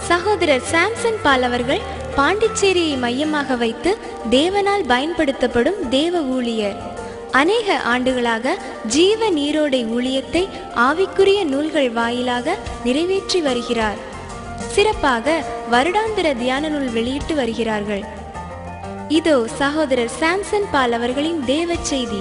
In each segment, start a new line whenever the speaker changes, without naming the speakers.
சகோதரர் சாம்சன் பால் அவர்கள் பாண்டிச்சேரியை மையமாக வைத்து தேவனால் பயன்படுத்தப்படும் தேவ ஊழியர் அநேக ஆண்டுகளாக ஜீவ நீரோடை ஊழியத்தை ஆவிக்குரிய நூல்கள் வாயிலாக நிறைவேற்றி வருகிறார் சிறப்பாக வருடாந்திர தியான நூல் வெளியிட்டு வருகிறார்கள் இதோ சகோதரர் சாம்சன் பால் அவர்களின் தேவ செய்தி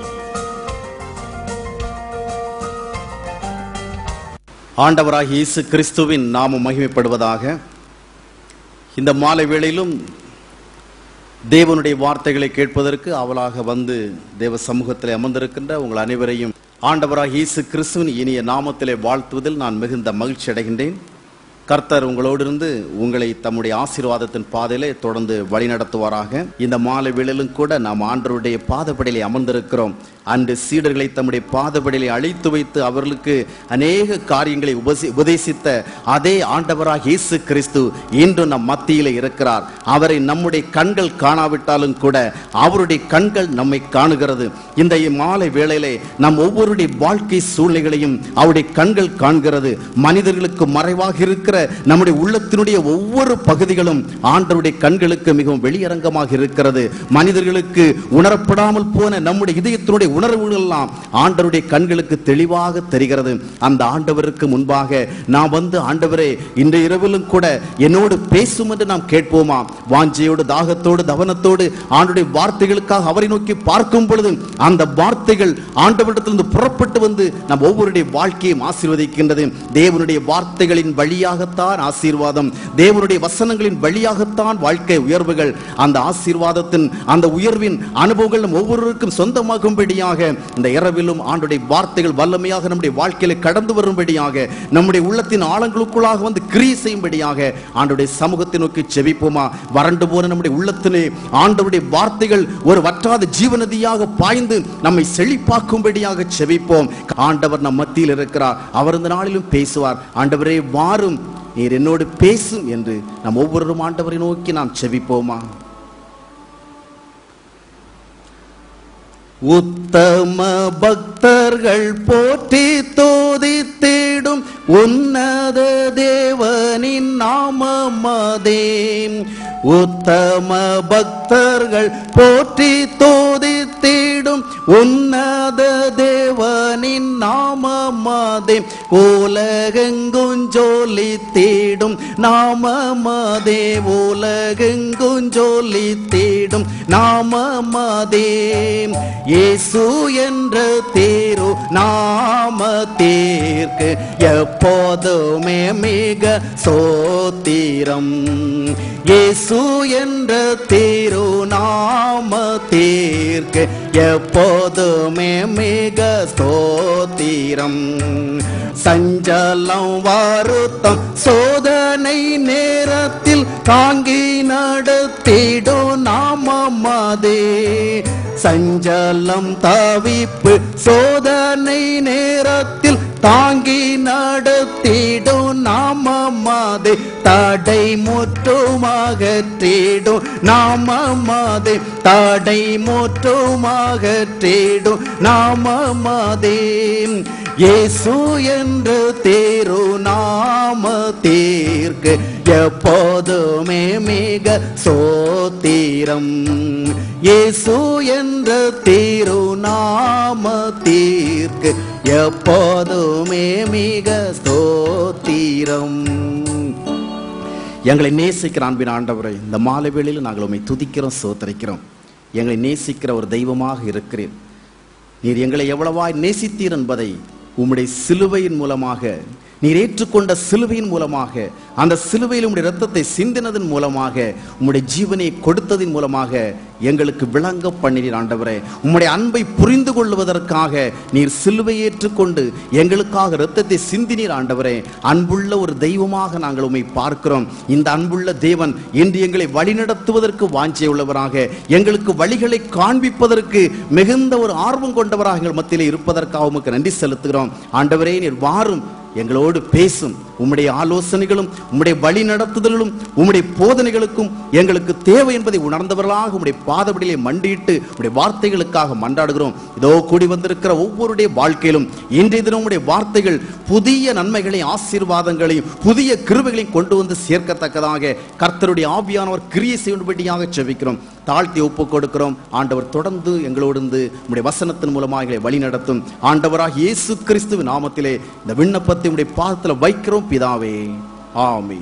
ஆண்டவராகிய இயேசு கிறிஸ்துவின் நாமம் மகிமைப்படுவதாக இந்த மாலை வேளையிலும் தேவனுடைய வார்த்தைகளை கேட்பதற்கு அவளாக வந்து தேவ சமூகத்தில் அமர்ந்திருக்கின்ற உங்கள் அனைவரையும் ஆண்டவராகிய இயேசு கிறிஸ்துவின் இனிய நாமத்திலே வாழ்த்துவதில் நான் மிகுந்த மகிழ்ச்சி அடைகின்றேன் கர்த்தர் உங்களோடு இருந்து உங்களை தம்முடைய ஆசீர்வாதத்தின் பாதையிலே தொடர்ந்து வழிநடத்துவாராக இந்த மாலை வேளையிலும் கூட நாம் ஆண்டவருடைய பாதப்படியிலே அமர்ந்திருக்கிறோம் அன்று சீடர்களை தம்முடைய பாதப்படியிலே அழைத்து வைத்து அவர்களுக்கு அநேக காரியங்களை உபசி உபதேசித்த அதே ஆண்டவராக இயேசு கிறிஸ்து இன்று நம் மத்தியிலே இருக்கிறார் அவரை நம்முடைய கண்கள் காணாவிட்டாலும் கூட அவருடைய கண்கள் நம்மை காணுகிறது இந்த மாலை வேளையிலே நம் ஒவ்வொருடைய வாழ்க்கை சூழ்நிலைகளையும் அவருடைய கண்கள் காண்கிறது மனிதர்களுக்கு மறைவாக இருக்கிற நம்முடைய உள்ளத்தினுடைய ஒவ்வொரு பகுதிகளும் ஆண்டவருடைய கண்களுக்கு மிகவும் வெளியரங்கமாக இருக்கிறது மனிதர்களுக்கு உணரப்படாமல் போன நம்முடைய இதயத்தினுடைய உணர்வுகள் எல்லாம் ஆண்டவருடைய கண்களுக்கு தெளிவாக தெரிகிறது அந்த ஆண்டவருக்கு முன்பாக நாம் வந்து ஆண்டவரே இன்றைய இரவிலும் கூட என்னோடு பேசும் என்று நாம் கேட்போமா வாஞ்சையோடு தாகத்தோடு தவனத்தோடு ஆண்டுடைய வார்த்தைகளுக்காக அவரை நோக்கி பார்க்கும் பொழுது அந்த வார்த்தைகள் ஆண்டவரிடத்திலிருந்து புறப்பட்டு வந்து நம் ஒவ்வொருடைய வாழ்க்கையும் ஆசீர்வதிக்கின்றது தேவனுடைய வார்த்தைகளின் வழியாகத்தான் ஆசீர்வாதம் தேவனுடைய வசனங்களின் வழியாகத்தான் வாழ்க்கை உயர்வுகள் அந்த ஆசீர்வாதத்தின் அந்த உயர்வின் அனுபவங்கள் நம் ஒவ்வொருவருக்கும் சொந்தமாகும்படியாக இந்த இரவிலும் ஆண்டுடைய வார்த்தைகள் வல்லமையாக நம்முடைய வாழ்க்கையில கடந்து வரும்படியாக நம்முடைய உள்ளத்தின் ஆழங்களுக்குள்ளாக வந்து கிரியை செய்யும்படியாக ஆண்டுடைய சமூகத்தை நோக்கி செபிப்போமா வறண்டு போன நம்முடைய உள்ளத்திலே ஆண்டவருடைய வார்த்தைகள் ஒரு வற்றாத ஜீவநதியாக பாய்ந்து நம்மை செழிப்பாக்கும்படியாக செபிப்போம் ஆண்டவர் நம் மத்தியில் இருக்கிறார் அவர் இந்த நாளிலும் பேசுவார் ஆண்டவரே வாரும் நீர் என்னோடு பேசும் என்று நாம் ஒவ்வொருவரும் ஆண்டவரை நோக்கி நாம் செபிப்போமா உத்தம பக்தர்கள் போற்றி தோதித்திடும் உன்னத தேவனின் நாமமதே உத்தம பக்தர்கள் போற்றி தோதித்திடும் உன்னத தேவனின் நாமமதே உலகெங்கும் ஜோலி தேடும் நாமமதே உலகெங்கும் ஜோலி தேடும் நாமமதே இயேசு என்ற தேரு நாமத்தேற்கு எப்போதுமே மிக சோத்திரம் இயேசு என்ற தேரு நாமத்தேற்கு எப்போதுமே மிக ஸ்தோத்திரம் சஞ்சலம் வருத்தம் சோதனை நேரத்தில் தாங்கி நடத்திடும் நாமமதே சஞ்சலம் தவிப்பு சோதனை நேரத்தில் தாங்கி நடத்திடும் நாமமதே தடை முற்றுமாகற்றிடும் நாமமதே தடை முற்றுமாகற்றிடும் நாமமதே இயேசு என்ற தேரு நாம தீர்க்கு எப்போதுமே மிக சோத்திரம் இயேசு என்ற தேரு நாம தீர்க்கு எப்போதுமே மிக ஸ்தோத்திரம் எங்களை நேசிக்கிற அன்பின் ஆண்டவரை இந்த மாலை வேளையில் நாங்கள் உண்மை துதிக்கிறோம் சோத்தரிக்கிறோம் எங்களை நேசிக்கிற ஒரு தெய்வமாக இருக்கிறேன் நீர் எங்களை எவ்வளவாய் நேசித்தீர் என்பதை உம்முடைய சிலுவையின் மூலமாக நீர் ஏற்றுக்கொண்ட சிலுவையின் மூலமாக அந்த சிலுவையில் உம்முடைய ரத்தத்தை சிந்தினதன் மூலமாக உம்முடைய ஜீவனை கொடுத்ததின் மூலமாக எங்களுக்கு விளங்க பண்ணினீர் ஆண்டவரே உம்முடைய அன்பை புரிந்து கொள்வதற்காக நீர் சிலுவை ஏற்றுக்கொண்டு எங்களுக்காக ரத்தத்தை சிந்தினீர் ஆண்டவரே அன்புள்ள ஒரு தெய்வமாக நாங்கள் உம்மை பார்க்கிறோம் இந்த அன்புள்ள தேவன் இன்று எங்களை வழிநடத்துவதற்கு வாஞ்சை உள்ளவராக எங்களுக்கு வழிகளை காண்பிப்பதற்கு மிகுந்த ஒரு ஆர்வம் கொண்டவராக எங்கள் மத்தியிலே இருப்பதற்காக உமக்கு நன்றி செலுத்துகிறோம் ஆண்டவரே நீர் வாரும் எங்களோடு பேசும் உம்முடைய ஆலோசனைகளும் உம்முடைய வழி நடத்துதல்களும் உம்முடைய போதனைகளுக்கும் எங்களுக்கு தேவை என்பதை உணர்ந்தவர்களாக உம்முடைய பாதபடியிலே மண்டியிட்டு உடைய வார்த்தைகளுக்காக மன்றாடுகிறோம் இதோ கூடி வந்திருக்கிற ஒவ்வொருடைய வாழ்க்கையிலும் இன்றைய தினம் உடைய வார்த்தைகள் புதிய நன்மைகளையும் ஆசீர்வாதங்களையும் புதிய கிருபைகளையும் கொண்டு வந்து சேர்க்கத்தக்கதாக கர்த்தருடைய ஆவியானவர் கிரியை செய்யும்படியாக செபிக்கிறோம் தாழ்த்தி ஒப்பு கொடுக்கிறோம் ஆண்டவர் தொடர்ந்து எங்களோடு இருந்து உடைய வசனத்தின் மூலமாக எங்களை வழி நடத்தும் ஆண்டவராக இயேசு கிறிஸ்துவின் நாமத்திலே இந்த விண்ணப்பத்தை உடைய பாதத்தில் வைக்கிறோம் பிதாவே ஆமென்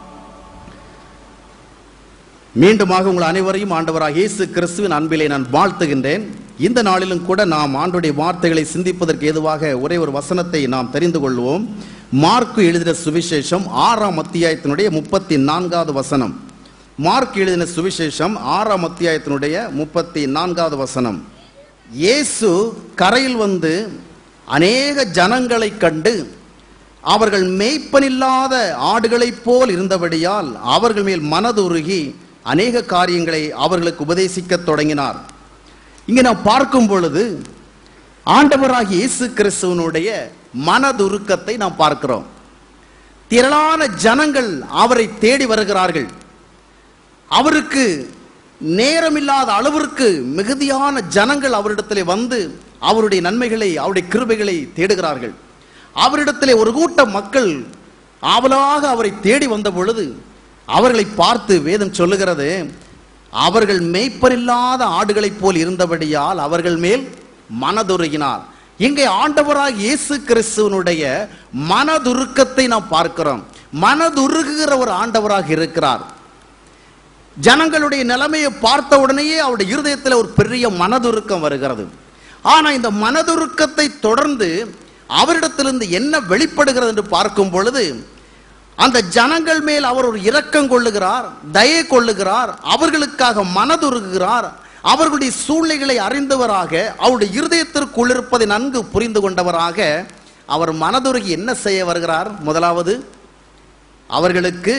மீண்டுமாக உங்கள் அனைவரையும் ஆண்டவராக இயேசு கிறிஸ்துவின் அன்பிலே நான் வாழ்த்துகின்றேன் இந்த நாளிலும் கூட நாம் ஆண்டுடைய வார்த்தைகளை சிந்திப்பதற்கு ஏதுவாக ஒரே ஒரு வசனத்தை நாம் தெரிந்து கொள்வோம் மார்க்கு எழுதின சுவிசேஷம் ஆறாம் அத்தியாயத்தினுடைய முப்பத்தி நான்காவது வசனம் மார்க் எழுதின சுவிசேஷம் ஆறாம் அத்தியாயத்தினுடைய முப்பத்தி நான்காவது வசனம் இயேசு கரையில் வந்து அநேக ஜனங்களைக் கண்டு அவர்கள் மேய்ப்பனில்லாத ஆடுகளைப் போல் இருந்தபடியால் அவர்கள் மேல் மனதுருகி அநேக காரியங்களை அவர்களுக்கு உபதேசிக்கத் தொடங்கினார் இங்கே நாம் பார்க்கும் பொழுது ஆண்டவராகிய இயேசு கிறிஸ்துவனுடைய மனதுருக்கத்தை நாம் பார்க்கிறோம் திரளான ஜனங்கள் அவரை தேடி வருகிறார்கள் அவருக்கு நேரமில்லாத அளவிற்கு மிகுதியான ஜனங்கள் அவரிடத்திலே வந்து அவருடைய நன்மைகளை அவருடைய கிருபைகளை தேடுகிறார்கள் அவரிடத்திலே ஒரு கூட்டம் மக்கள் ஆவலாக அவரை தேடி வந்த பொழுது அவர்களை பார்த்து வேதம் சொல்லுகிறது அவர்கள் மேய்ப்பரில்லாத ஆடுகளைப் போல் இருந்தபடியால் அவர்கள் மேல் மனதுருகினார் இங்கே ஆண்டவராக இயேசு கிறிஸ்துவனுடைய மனதுருக்கத்தை நாம் பார்க்கிறோம் மனதுருகுகிற ஒரு ஆண்டவராக இருக்கிறார் ஜனங்களுடைய நிலைமையை பார்த்த உடனேயே அவருடைய இருதயத்தில் ஒரு பெரிய மனதுருக்கம் வருகிறது ஆனா இந்த மனதுருக்கத்தை தொடர்ந்து அவரிடத்திலிருந்து என்ன வெளிப்படுகிறது என்று பார்க்கும் பொழுது அந்த ஜனங்கள் மேல் அவர் ஒரு இரக்கம் கொள்ளுகிறார் தயை கொள்ளுகிறார் அவர்களுக்காக மனதுருகுகிறார் அவர்களுடைய சூழ்நிலைகளை அறிந்தவராக அவருடைய இருதயத்திற்குள் இருப்பதை நன்கு புரிந்து கொண்டவராக அவர் மனதுருகி என்ன செய்ய வருகிறார் முதலாவது அவர்களுக்கு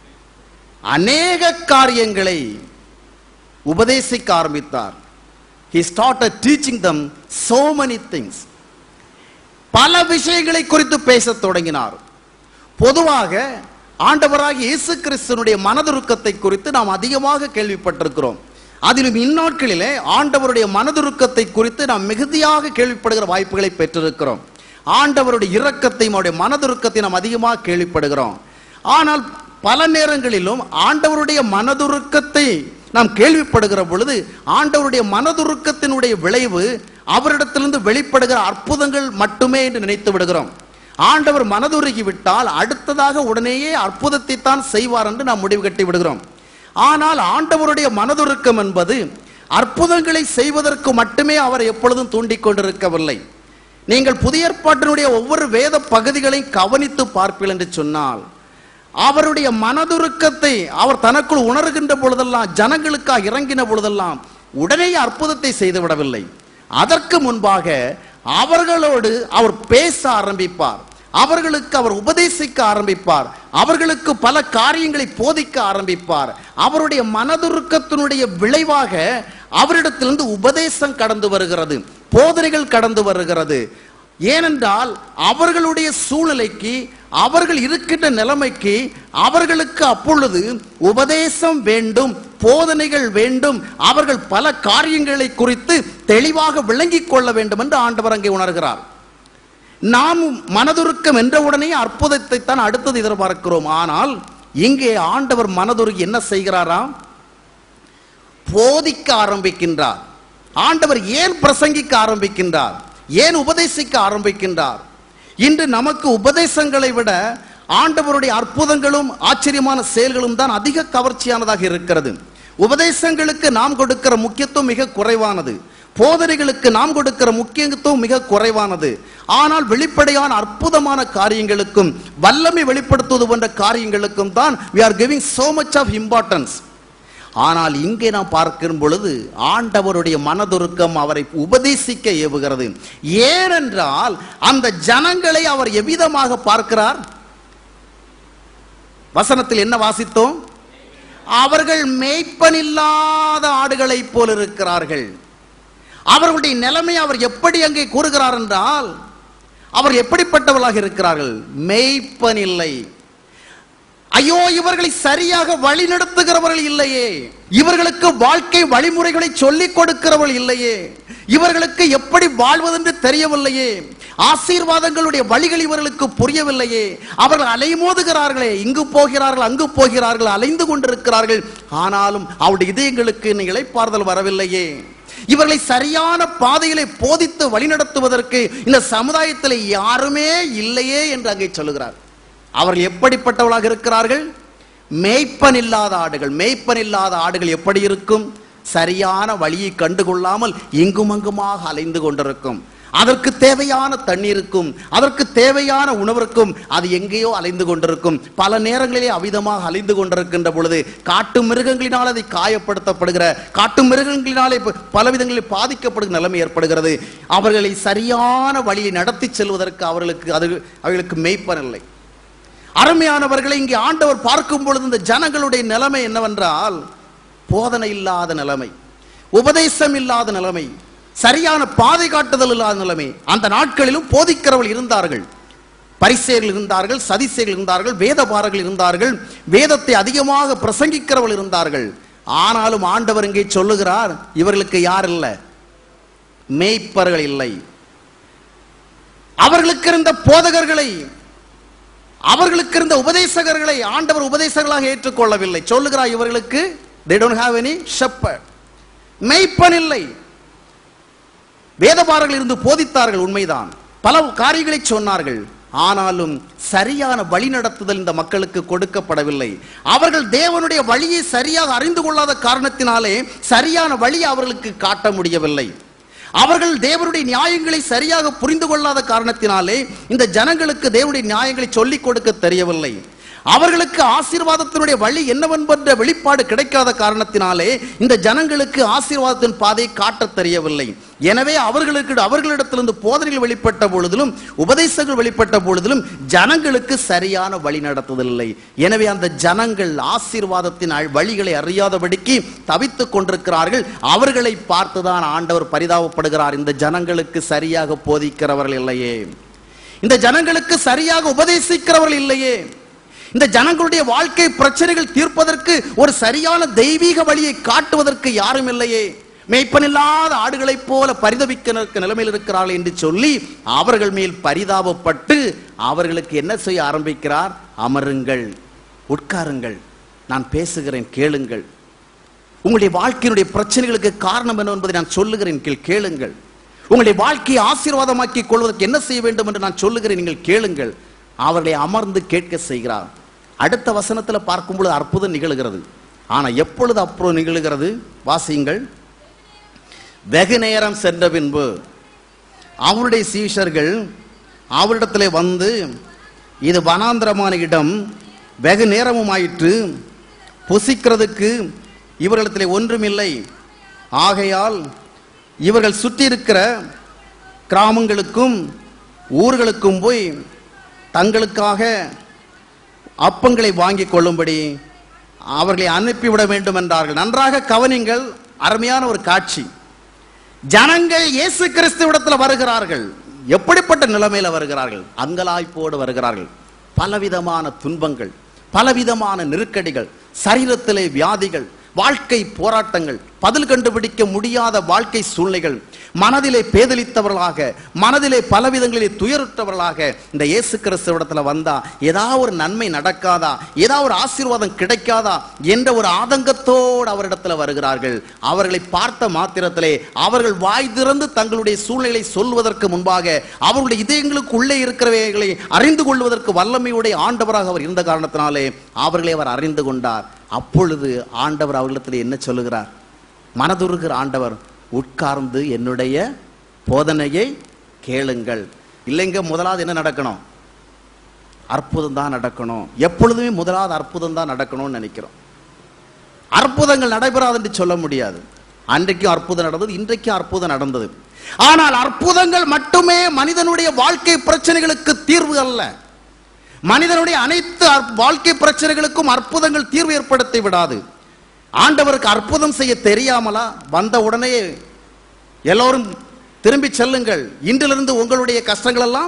அநேக காரியங்களை உபதேசிக்க ஆரம்பித்தார் he started teaching them so many things பல விஷயங்களை குறித்து பேசத் தொடங்கினார் பொதுவாக ஆண்டவராக இயேசு கிறிஸ்துனுடைய மனதுருக்கத்தை குறித்து நாம் அதிகமாக கேள்விப்பட்டிருக்கிறோம் அதிலும் இந்நாட்களிலே ஆண்டவருடைய மனதுருக்கத்தை குறித்து நாம் மிகுதியாக கேள்விப்படுகிற வாய்ப்புகளை பெற்றிருக்கிறோம் ஆண்டவருடைய இரக்கத்தையும் அவருடைய மனதுருக்கத்தை நாம் அதிகமாக கேள்விப்படுகிறோம் ஆனால் பல நேரங்களிலும் ஆண்டவருடைய மனதுருக்கத்தை நாம் கேள்விப்படுகிற பொழுது ஆண்டவருடைய மனதுருக்கத்தினுடைய விளைவு அவரிடத்திலிருந்து வெளிப்படுகிற அற்புதங்கள் மட்டுமே என்று நினைத்து விடுகிறோம் ஆண்டவர் மனதுருகி விட்டால் அடுத்ததாக உடனேயே அற்புதத்தை தான் செய்வார் என்று நாம் முடிவு கட்டி விடுகிறோம் ஆனால் ஆண்டவருடைய மனதுருக்கம் என்பது அற்புதங்களை செய்வதற்கு மட்டுமே அவர் எப்பொழுதும் தூண்டிக் கொண்டிருக்கவில்லை நீங்கள் புதிய ஏற்பாட்டினுடைய ஒவ்வொரு வேத பகுதிகளையும் கவனித்து பார்ப்பீர்கள் என்று சொன்னால் அவருடைய மனதுருக்கத்தை அவர் தனக்குள் உணர்கின்ற பொழுதெல்லாம் ஜனங்களுக்காக இறங்கின பொழுதெல்லாம் உடனே அற்புதத்தை செய்து விடவில்லை அதற்கு முன்பாக அவர்களோடு அவர் பேச ஆரம்பிப்பார் அவர்களுக்கு அவர் உபதேசிக்க ஆரம்பிப்பார் அவர்களுக்கு பல காரியங்களை போதிக்க ஆரம்பிப்பார் அவருடைய மனதுருக்கத்தினுடைய விளைவாக அவரிடத்திலிருந்து உபதேசம் கடந்து வருகிறது போதனைகள் கடந்து வருகிறது ஏனென்றால் அவர்களுடைய சூழ்நிலைக்கு அவர்கள் இருக்கின்ற நிலைமைக்கு அவர்களுக்கு அப்பொழுது உபதேசம் வேண்டும் போதனைகள் வேண்டும் அவர்கள் பல காரியங்களை குறித்து தெளிவாக விளங்கிக் கொள்ள வேண்டும் என்று ஆண்டவர் அங்கே உணர்கிறார் நாம் மனதுருக்கம் என்றவுடனே அற்புதத்தை தான் அடுத்தது எதிர்பார்க்கிறோம் ஆனால் இங்கே ஆண்டவர் மனதுருகி என்ன செய்கிறாராம் போதிக்க ஆரம்பிக்கின்றார் ஆண்டவர் ஏன் பிரசங்கிக்க ஆரம்பிக்கின்றார் ஏன் உபதேசிக்க ஆரம்பிக்கின்றார் இன்று நமக்கு உபதேசங்களை விட ஆண்டவருடைய அற்புதங்களும் ஆச்சரியமான செயல்களும் தான் அதிக கவர்ச்சியானதாக இருக்கிறது உபதேசங்களுக்கு நாம் கொடுக்கிற முக்கியத்துவம் மிக குறைவானது போதனைகளுக்கு நாம் கொடுக்கிற முக்கியத்துவம் மிக குறைவானது ஆனால் வெளிப்படையான அற்புதமான காரியங்களுக்கும் வல்லமை வெளிப்படுத்துவது போன்ற காரியங்களுக்கும் தான் we are giving so much of importance ஆனால் இங்கே நாம் பார்க்கும் பொழுது ஆண்டவருடைய மனதுருக்கம் அவரை உபதேசிக்க ஏவுகிறது ஏனென்றால் அந்த ஜனங்களை அவர் எவ்விதமாக பார்க்கிறார் வசனத்தில் என்ன வாசித்தோம் அவர்கள் மேய்ப்பனில்லாத ஆடுகளைப் போல் இருக்கிறார்கள் அவர்களுடைய நிலைமை அவர் எப்படி அங்கே கூறுகிறார் என்றால் அவர் எப்படிப்பட்டவர்களாக இருக்கிறார்கள் மேய்ப்பனில்லை ஐயோ இவர்களை சரியாக வழி நடத்துகிறவர்கள் இல்லையே இவர்களுக்கு வாழ்க்கை வழிமுறைகளை சொல்லிக் கொடுக்கிறவர்கள் இல்லையே இவர்களுக்கு எப்படி வாழ்வதென்று தெரியவில்லையே ஆசீர்வாதங்களுடைய வழிகள் இவர்களுக்கு புரியவில்லையே அவர்கள் அலைமோதுகிறார்களே இங்கு போகிறார்கள் அங்கு போகிறார்கள் அலைந்து கொண்டிருக்கிறார்கள் ஆனாலும் அவருடைய இதயங்களுக்கு இன்னும் இளைப்பாறுதல் வரவில்லையே இவர்களை சரியான பாதையிலே போதித்து வழிநடத்துவதற்கு இந்த சமுதாயத்தில் யாருமே இல்லையே என்று அங்கே சொல்லுகிறார் அவர்கள் எப்படிப்பட்டவர்களாக இருக்கிறார்கள் மேய்ப்பன் இல்லாத ஆடுகள் மேய்ப்பன் இல்லாத ஆடுகள் எப்படி இருக்கும் சரியான வழியை கண்டுகொள்ளாமல் இங்கும் அங்குமாக அலைந்து கொண்டிருக்கும் அதற்கு தேவையான தண்ணீருக்கும் அதற்கு தேவையான உணவிற்கும் அது எங்கேயோ அலைந்து கொண்டிருக்கும் பல நேரங்களிலே அவிதமாக அலைந்து கொண்டிருக்கின்ற பொழுது காட்டு மிருகங்களினால் அதை காயப்படுத்தப்படுகிற காட்டு மிருகங்களினாலே ப- பல விதங்களில் பாதிக்கப்படுகிற நிலைமை ஏற்படுகிறது அவர்களை சரியான வழியை நடத்தி செல்வதற்கு அவர்களுக்கு அது அவர்களுக்கு மெய்ப்பன் இல்லை அருமையானவர்களை இங்கே ஆண்டவர் பார்க்கும் பொழுது இந்த ஜனங்களுடைய நிலைமை என்னவென்றால் போதனை இல்லாத நிலைமை உபதேசம் இல்லாத நிலைமை சரியான பாதை காட்டுதல் இல்லாத நிலைமை அந்த நாட்களிலும் போதிக்கிறவர்கள் இருந்தார்கள் பரிசேர்கள் இருந்தார்கள் சதிசேர்கள் இருந்தார்கள் வேதபாரர்கள் இருந்தார்கள் வேதத்தை அதிகமாக பிரசங்கிக்கிறவர்கள் இருந்தார்கள் ஆனாலும் ஆண்டவர் இங்கே சொல்லுகிறார் இவர்களுக்கு யார் இல்லை மேய்ப்பர்கள் இல்லை அவர்களுக்கு இருந்த போதகர்களை அவர்களுக்கு இருந்த உபதேசகர்களை ஆண்டவர் உபதேசகர்களாக ஏற்றுக்கொள்ளவில்லை சொல்லுகிறார் இவர்களுக்கு they don't have any shepherd மெய்ப்பன் இல்லை வேதபாரர்கள் இருந்து போதித்தார்கள் உண்மைதான் பல காரியங்களை சொன்னார்கள் ஆனாலும் சரியான வழி நடத்துதல் இந்த மக்களுக்கு கொடுக்கப்படவில்லை அவர்கள் தேவனுடைய வழியை சரியாக அறிந்து கொள்ளாத காரணத்தினாலே சரியான வழியை அவர்களுக்கு காட்ட முடியவில்லை அவர்கள் தேவனுடைய நியாயங்களை சரியாக புரிந்து கொள்ளாத காரணத்தினாலே இந்த ஜனங்களுக்கு தேவனுடைய நியாயங்களை சொல்லிக் கொடுக்க தெரியவில்லை அவர்களுக்கு ஆசீர்வாதத்தினுடைய வழி என்னவென்பன்ற வெளிப்பாடு கிடைக்காத காரணத்தினாலே இந்த ஜனங்களுக்கு ஆசீர்வாதத்தின் பாதையை காட்டத் தெரியவில்லை எனவே அவர்களுக்கு அவர்களிடத்திலிருந்து போதனைகள் வெளிப்பட்ட பொழுதிலும் உபதேசங்கள் வெளிப்பட்ட பொழுதிலும் ஜனங்களுக்கு சரியான வழி நடத்துவதில்லை எனவே அந்த ஜனங்கள் ஆசீர்வாதத்தின் அழ்- வழிகளை அறியாதபடிக்கு தவித்துக் கொண்டிருக்கிறார்கள் அவர்களை பார்த்துதான் ஆண்டவர் பரிதாபப்படுகிறார் இந்த ஜனங்களுக்கு சரியாக போதிக்கிறவர்கள் இல்லையே இந்த ஜனங்களுக்கு சரியாக உபதேசிக்கிறவர்கள் இல்லையே இந்த ஜனங்களுடைய வாழ்க்கை பிரச்சனைகள் தீர்ப்பதற்கு ஒரு சரியான தெய்வீக வழியை காட்டுவதற்கு யாரும் இல்லையே மேய்ப்பனில்லாத ஆடுகளைப் போல பரிதவிக்க நிலைமையில் இருக்கிறார்கள் என்று சொல்லி அவர்கள் மேல் பரிதாபப்பட்டு அவர்களுக்கு என்ன செய்ய ஆரம்பிக்கிறார் அமருங்கள் உட்காருங்கள் நான் பேசுகிறேன் கேளுங்கள் உங்களுடைய வாழ்க்கையினுடைய பிரச்சனைகளுக்கு காரணம் என்ன என்பதை நான் சொல்லுகிறேன் கீழ் கேளுங்கள் உங்களுடைய வாழ்க்கையை ஆசீர்வாதமாக்கி கொள்வதற்கு என்ன செய்ய வேண்டும் என்று நான் சொல்லுகிறேன் நீங்கள் கேளுங்கள் அவர்களை அமர்ந்து கேட்க செய்கிறார் அடுத்த வசனத்துல பார்க்கும் பொழுது அற்புதம் நிகழ்கிறது ஆனா எப்பொழுது அப்புறம் நிகழ்கிறது வாசியுங்கள் வெகு நேரம் சென்ற பின்பு அவருடைய சீஷர்கள் அவரிடத்திலே வந்து இது வனாந்திரமான இடம் வெகு நேரமும் ஆயிற்று புசிக்கிறதுக்கு இவர்களிடத்திலே ஒன்றுமில்லை ஆகையால் இவர்கள் சுற்றி இருக்கிற கிராமங்களுக்கும் ஊர்களுக்கும் போய் தங்களுக்காக அப்பங்களை வாங்கிக் கொள்ளும்படி அவர்களை அனுப்பிவிட வேண்டும் என்றார்கள் நன்றாக கவனிங்கள் அருமையான ஒரு காட்சி ஜனங்கள் இயேசு கிறிஸ்துவிடத்தில் வருகிறார்கள் எப்படிப்பட்ட நிலைமையில வருகிறார்கள் அங்கலாய்ப்போடு வருகிறார்கள் பலவிதமான துன்பங்கள் பலவிதமான நெருக்கடிகள் சரீரத்திலே வியாதிகள் வாழ்க்கை போராட்டங்கள் பதில் கண்டுபிடிக்க முடியாத வாழ்க்கை சூழ்நிலைகள் மனதிலே பேதலித்தவர்களாக மனதிலே பலவிதங்களிலே துயருற்றவர்களாக இந்த இயேசு கிறிஸ்துவிடத்துல வந்தா ஏதாவது ஒரு நன்மை நடக்காதா ஏதாவது ஒரு ஆசீர்வாதம் கிடைக்காதா என்ற ஒரு ஆதங்கத்தோடு அவரிடத்துல வருகிறார்கள் அவர்களை பார்த்த மாத்திரத்திலே அவர்கள் வாய் திறந்து தங்களுடைய சூழ்நிலை சொல்வதற்கு முன்பாக அவர்களுடைய இதயங்களுக்கு உள்ளே இருக்கிறவைகளை அறிந்து கொள்வதற்கு வல்லமையுடைய ஆண்டவராக அவர் இருந்த காரணத்தினாலே அவர்களை அவர் அறிந்து கொண்டார் அப்பொழுது ஆண்டவர் அவர்களிடத்தில் என்ன சொல்லுகிறார் மனதுருகிற ஆண்டவர் உட்கார்ந்து என்னுடைய போதனையை கேளுங்கள் இல்லைங்க முதலாவது என்ன நடக்கணும் அற்புதம் தான் நடக்கணும் எப்பொழுதுமே முதலாவது அற்புதம் தான் நடக்கணும்னு நினைக்கிறோம் அற்புதங்கள் நடைபெறாது என்று சொல்ல முடியாது அன்றைக்கும் அற்புதம் நடந்தது இன்றைக்கும் அற்புதம் நடந்தது ஆனால் அற்புதங்கள் மட்டுமே மனிதனுடைய வாழ்க்கை பிரச்சனைகளுக்கு தீர்வு அல்ல மனிதனுடைய அனைத்து அற்- வாழ்க்கை பிரச்சனைகளுக்கும் அற்புதங்கள் தீர்வு ஏற்படுத்தி விடாது ஆண்டவருக்கு அற்புதம் செய்ய தெரியாமலா வந்த உடனே எல்லோரும் திரும்பி செல்லுங்கள் இன்றிலிருந்து உங்களுடைய கஷ்டங்கள் எல்லாம்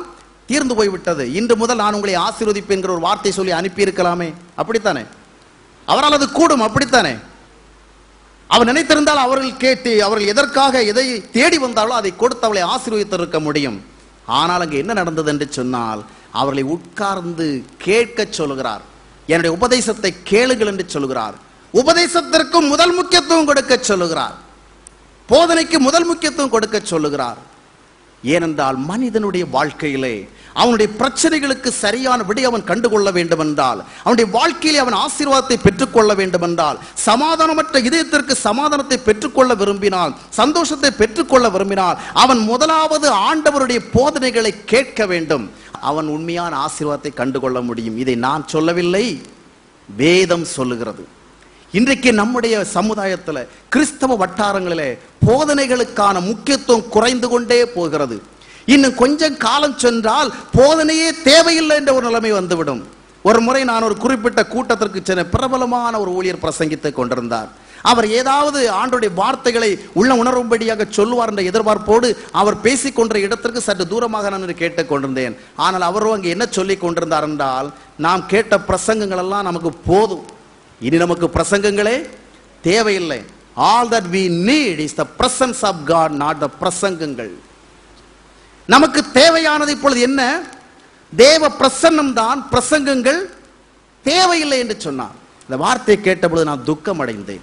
தீர்ந்து போய்விட்டது இன்று முதல் நான் உங்களை ஆசீர்வதிப்பேன் ஒரு வார்த்தை சொல்லி அனுப்பி இருக்கலாமே அப்படித்தானே அவரால் அது கூடும் அப்படித்தானே அவர் நினைத்திருந்தால் அவர்கள் கேட்டு அவர்கள் எதற்காக எதை தேடி வந்தார்களோ அதை கொடுத்து அவளை ஆசீர்வதித்திருக்க முடியும் ஆனால் அங்கே என்ன நடந்தது என்று சொன்னால் அவர்களை உட்கார்ந்து கேட்க சொல்கிறார் என்னுடைய உபதேசத்தை கேளுங்கள் என்று சொல்கிறார் உபதேசத்திற்கும் முதல் முக்கியத்துவம் கொடுக்க சொல்லுகிறார் போதனைக்கு முதல் முக்கியத்துவம் கொடுக்க சொல்லுகிறார் ஏனென்றால் மனிதனுடைய வாழ்க்கையிலே அவனுடைய பிரச்சனைகளுக்கு சரியான விடை அவன் கண்டுகொள்ள வேண்டும் என்றால் அவனுடைய வாழ்க்கையிலே அவன் ஆசீர்வாதத்தை பெற்றுக்கொள்ள வேண்டும் என்றால் சமாதானமற்ற இதயத்திற்கு சமாதானத்தை பெற்றுக்கொள்ள விரும்பினால் சந்தோஷத்தை பெற்றுக்கொள்ள விரும்பினால் அவன் முதலாவது ஆண்டவருடைய போதனைகளை கேட்க வேண்டும் அவன் உண்மையான ஆசீர்வாதத்தை கண்டுகொள்ள முடியும் இதை நான் சொல்லவில்லை வேதம் சொல்லுகிறது இன்றைக்கு நம்முடைய சமுதாயத்தில் கிறிஸ்தவ வட்டாரங்களிலே போதனைகளுக்கான முக்கியத்துவம் குறைந்து கொண்டே போகிறது இன்னும் கொஞ்சம் காலம் சென்றால் போதனையே தேவையில்லை என்ற ஒரு நிலைமை வந்துவிடும் ஒரு முறை நான் ஒரு குறிப்பிட்ட கூட்டத்திற்கு சென்ற பிரபலமான ஒரு ஊழியர் பிரசங்கித்துக் கொண்டிருந்தார் அவர் ஏதாவது ஆண்டுடைய வார்த்தைகளை உள்ள உணரும்படியாக சொல்லுவார் என்ற எதிர்பார்ப்போடு அவர் பேசிக் கொண்ட இடத்திற்கு சற்று தூரமாக நான் நின்று கேட்டுக் கொண்டிருந்தேன் ஆனால் அவரும் அங்கே என்ன சொல்லிக் கொண்டிருந்தார் என்றால் நாம் கேட்ட பிரசங்கங்கள் எல்லாம் நமக்கு போதும் இனி நமக்கு பிரசங்கங்களே தேவையில்லை all that we need is the presence of God not the பிரசங்கங்கள் நமக்கு தேவையானது இப்பொழுது என்ன தேவ பிரசன்னம் தான் பிரசங்கங்கள் தேவையில்லை என்று சொன்னார் இந்த வார்த்தையை கேட்டபொழுது நான் துக்கம் அடைந்தேன்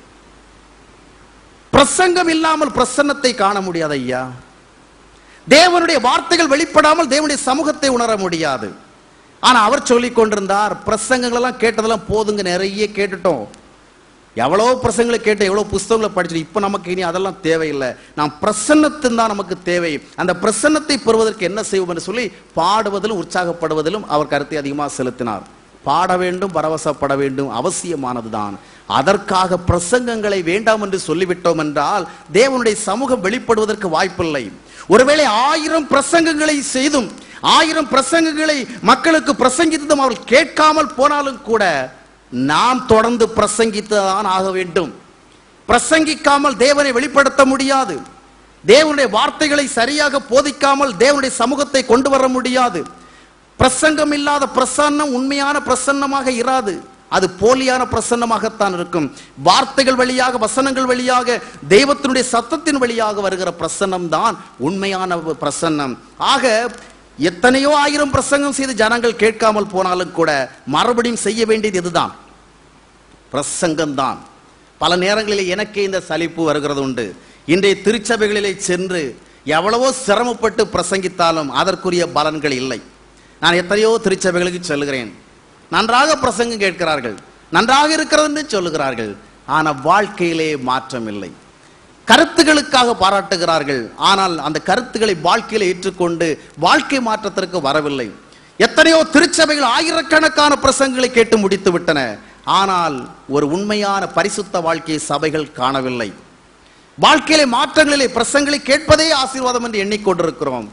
பிரசங்கம் இல்லாமல் பிரசன்னத்தை காண முடியாது ஐயா தேவனுடைய வார்த்தைகள் வெளிப்படாமல் தேவனுடைய சமூகத்தை உணர முடியாது ஆனா அவர் சொல்லிக் கொண்டிருந்தார் பிரசங்கங்கள் எல்லாம் கேட்டதெல்லாம் போதுங்க நிறைய கேட்டுட்டோம் எவ்வளோ பிரசங்களை கேட்டு எவ்வளோ புஸ்தகங்களை படிச்சுட்டு இப்போ நமக்கு இனி அதெல்லாம் தேவையில்லை நாம் பிரசன்னத்தின் தான் நமக்கு தேவை அந்த பிரசன்னத்தை பெறுவதற்கு என்ன செய்வோம் என்று சொல்லி பாடுவதிலும் உற்சாகப்படுவதிலும் அவர் கருத்தை அதிகமாக செலுத்தினார் பாட வேண்டும் பரவசப்பட வேண்டும் அவசியமானதுதான் அதற்காக பிரசங்கங்களை வேண்டாம் என்று சொல்லிவிட்டோம் என்றால் தேவனுடைய சமூகம் வெளிப்படுவதற்கு வாய்ப்பில்லை ஒருவேளை ஆயிரம் பிரசங்கங்களை செய்தும் ஆயிரம் பிரசங்கங்களை மக்களுக்கு பிரசங்கித்ததும் அவர்கள் கேட்காமல் போனாலும் கூட நாம் தொடர்ந்து பிரசங்கித்துதான் ஆக வேண்டும் பிரசங்கிக்காமல் தேவனை வெளிப்படுத்த முடியாது தேவனுடைய வார்த்தைகளை சரியாக போதிக்காமல் தேவனுடைய சமூகத்தை கொண்டு வர முடியாது பிரசங்கம் இல்லாத பிரசன்னம் உண்மையான பிரசன்னமாக இராது அது போலியான பிரசன்னமாகத்தான் இருக்கும் வார்த்தைகள் வழியாக வசனங்கள் வழியாக தெய்வத்தினுடைய சத்தத்தின் வழியாக வருகிற பிரசன்னம் தான் உண்மையான பிரசன்னம் ஆக எத்தனையோ ஆயிரம் பிரசங்கம் செய்து ஜனங்கள் கேட்காமல் போனாலும் கூட மறுபடியும் செய்ய வேண்டியது இதுதான் பிரசங்கம்தான் பல நேரங்களில் எனக்கே இந்த சலிப்பு வருகிறது உண்டு இன்றைய திருச்சபைகளிலே சென்று எவ்வளவோ சிரமப்பட்டு பிரசங்கித்தாலும் அதற்குரிய பலன்கள் இல்லை நான் எத்தனையோ திருச்சபைகளுக்கு செல்கிறேன் நன்றாக பிரசங்கம் கேட்கிறார்கள் நன்றாக இருக்கிறது என்று சொல்லுகிறார்கள் ஆனால் வாழ்க்கையிலே மாற்றம் இல்லை கருத்துகளுக்காக பாராட்டுகிறார்கள் ஆனால் அந்த கருத்துக்களை வாழ்க்கையில ஏற்றுக்கொண்டு வாழ்க்கை மாற்றத்திற்கு வரவில்லை எத்தனையோ திருச்சபைகள் ஆயிரக்கணக்கான பிரசங்களை கேட்டு முடித்து விட்டன ஆனால் ஒரு உண்மையான பரிசுத்த வாழ்க்கையை சபைகள் காணவில்லை வாழ்க்கையிலே மாற்றங்களிலே பிரசங்களை கேட்பதே ஆசீர்வாதம் என்று எண்ணிக்கொண்டிருக்கிறோம்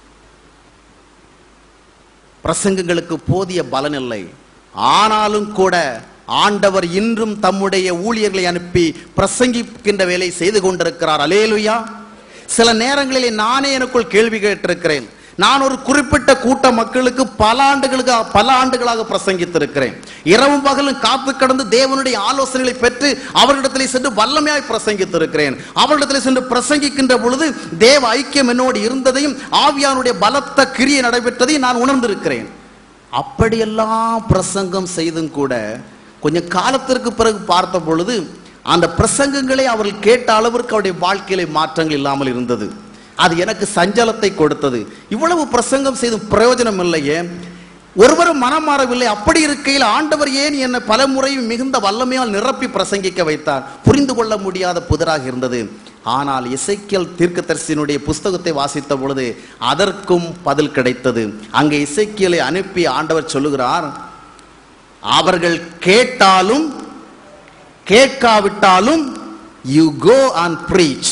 பிரசங்கங்களுக்கு போதிய பலன் இல்லை ஆனாலும் கூட ஆண்டவர் இன்றும் தம்முடைய ஊழியர்களை அனுப்பி பிரசங்கிக்கின்ற வேலை செய்து கொண்டிருக்கிறார் அலேலுயா சில நேரங்களிலே நானே எனக்குள் கேள்வி கேட்டிருக்கிறேன் நான் ஒரு குறிப்பிட்ட கூட்ட மக்களுக்கு பல ஆண்டுகளுக்கு பல ஆண்டுகளாக பிரசங்கித்திருக்கிறேன் இரவும் பகலும் காத்து கடந்து தேவனுடைய ஆலோசனைகளை பெற்று அவர்களிடத்திலே சென்று வல்லமையாய் பிரசங்கித்திருக்கிறேன் அவர்களிடத்திலே சென்று பிரசங்கிக்கின்ற பொழுது தேவ ஐக்கியம் என்னோடு இருந்ததையும் ஆவியானுடைய பலத்த கிரியை நடைபெற்றதையும் நான் உணர்ந்திருக்கிறேன் அப்படியெல்லாம் பிரசங்கம் செய்தும் கூட கொஞ்சம் காலத்திற்கு பிறகு பார்த்த பொழுது அந்த பிரசங்கங்களை அவர்கள் கேட்ட அளவிற்கு அவருடைய வாழ்க்கையில மாற்றங்கள் இல்லாமல் இருந்தது அது எனக்கு சஞ்சலத்தை கொடுத்தது இவ்வளவு பிரசங்கம் செய்தும் பிரயோஜனம் இல்லையே ஒருவரும் மனம் மாறவில்லை அப்படி இருக்கையில் ஆண்டவர் ஏன் என்னை பல முறையும் மிகுந்த வல்லமையால் நிரப்பி பிரசங்கிக்க வைத்தார் புரிந்து கொள்ள முடியாத புதிராக இருந்தது ஆனால் இசைக்கியல் தீர்க்கதரிசியினுடைய புஸ்தகத்தை வாசித்த பொழுது அதற்கும் பதில் கிடைத்தது அங்கே இசைக்கியலை அனுப்பி ஆண்டவர் சொல்லுகிறார் அவர்கள் கேட்டாலும் கேட்காவிட்டாலும் யூ கோ அண்ட் பிரீச்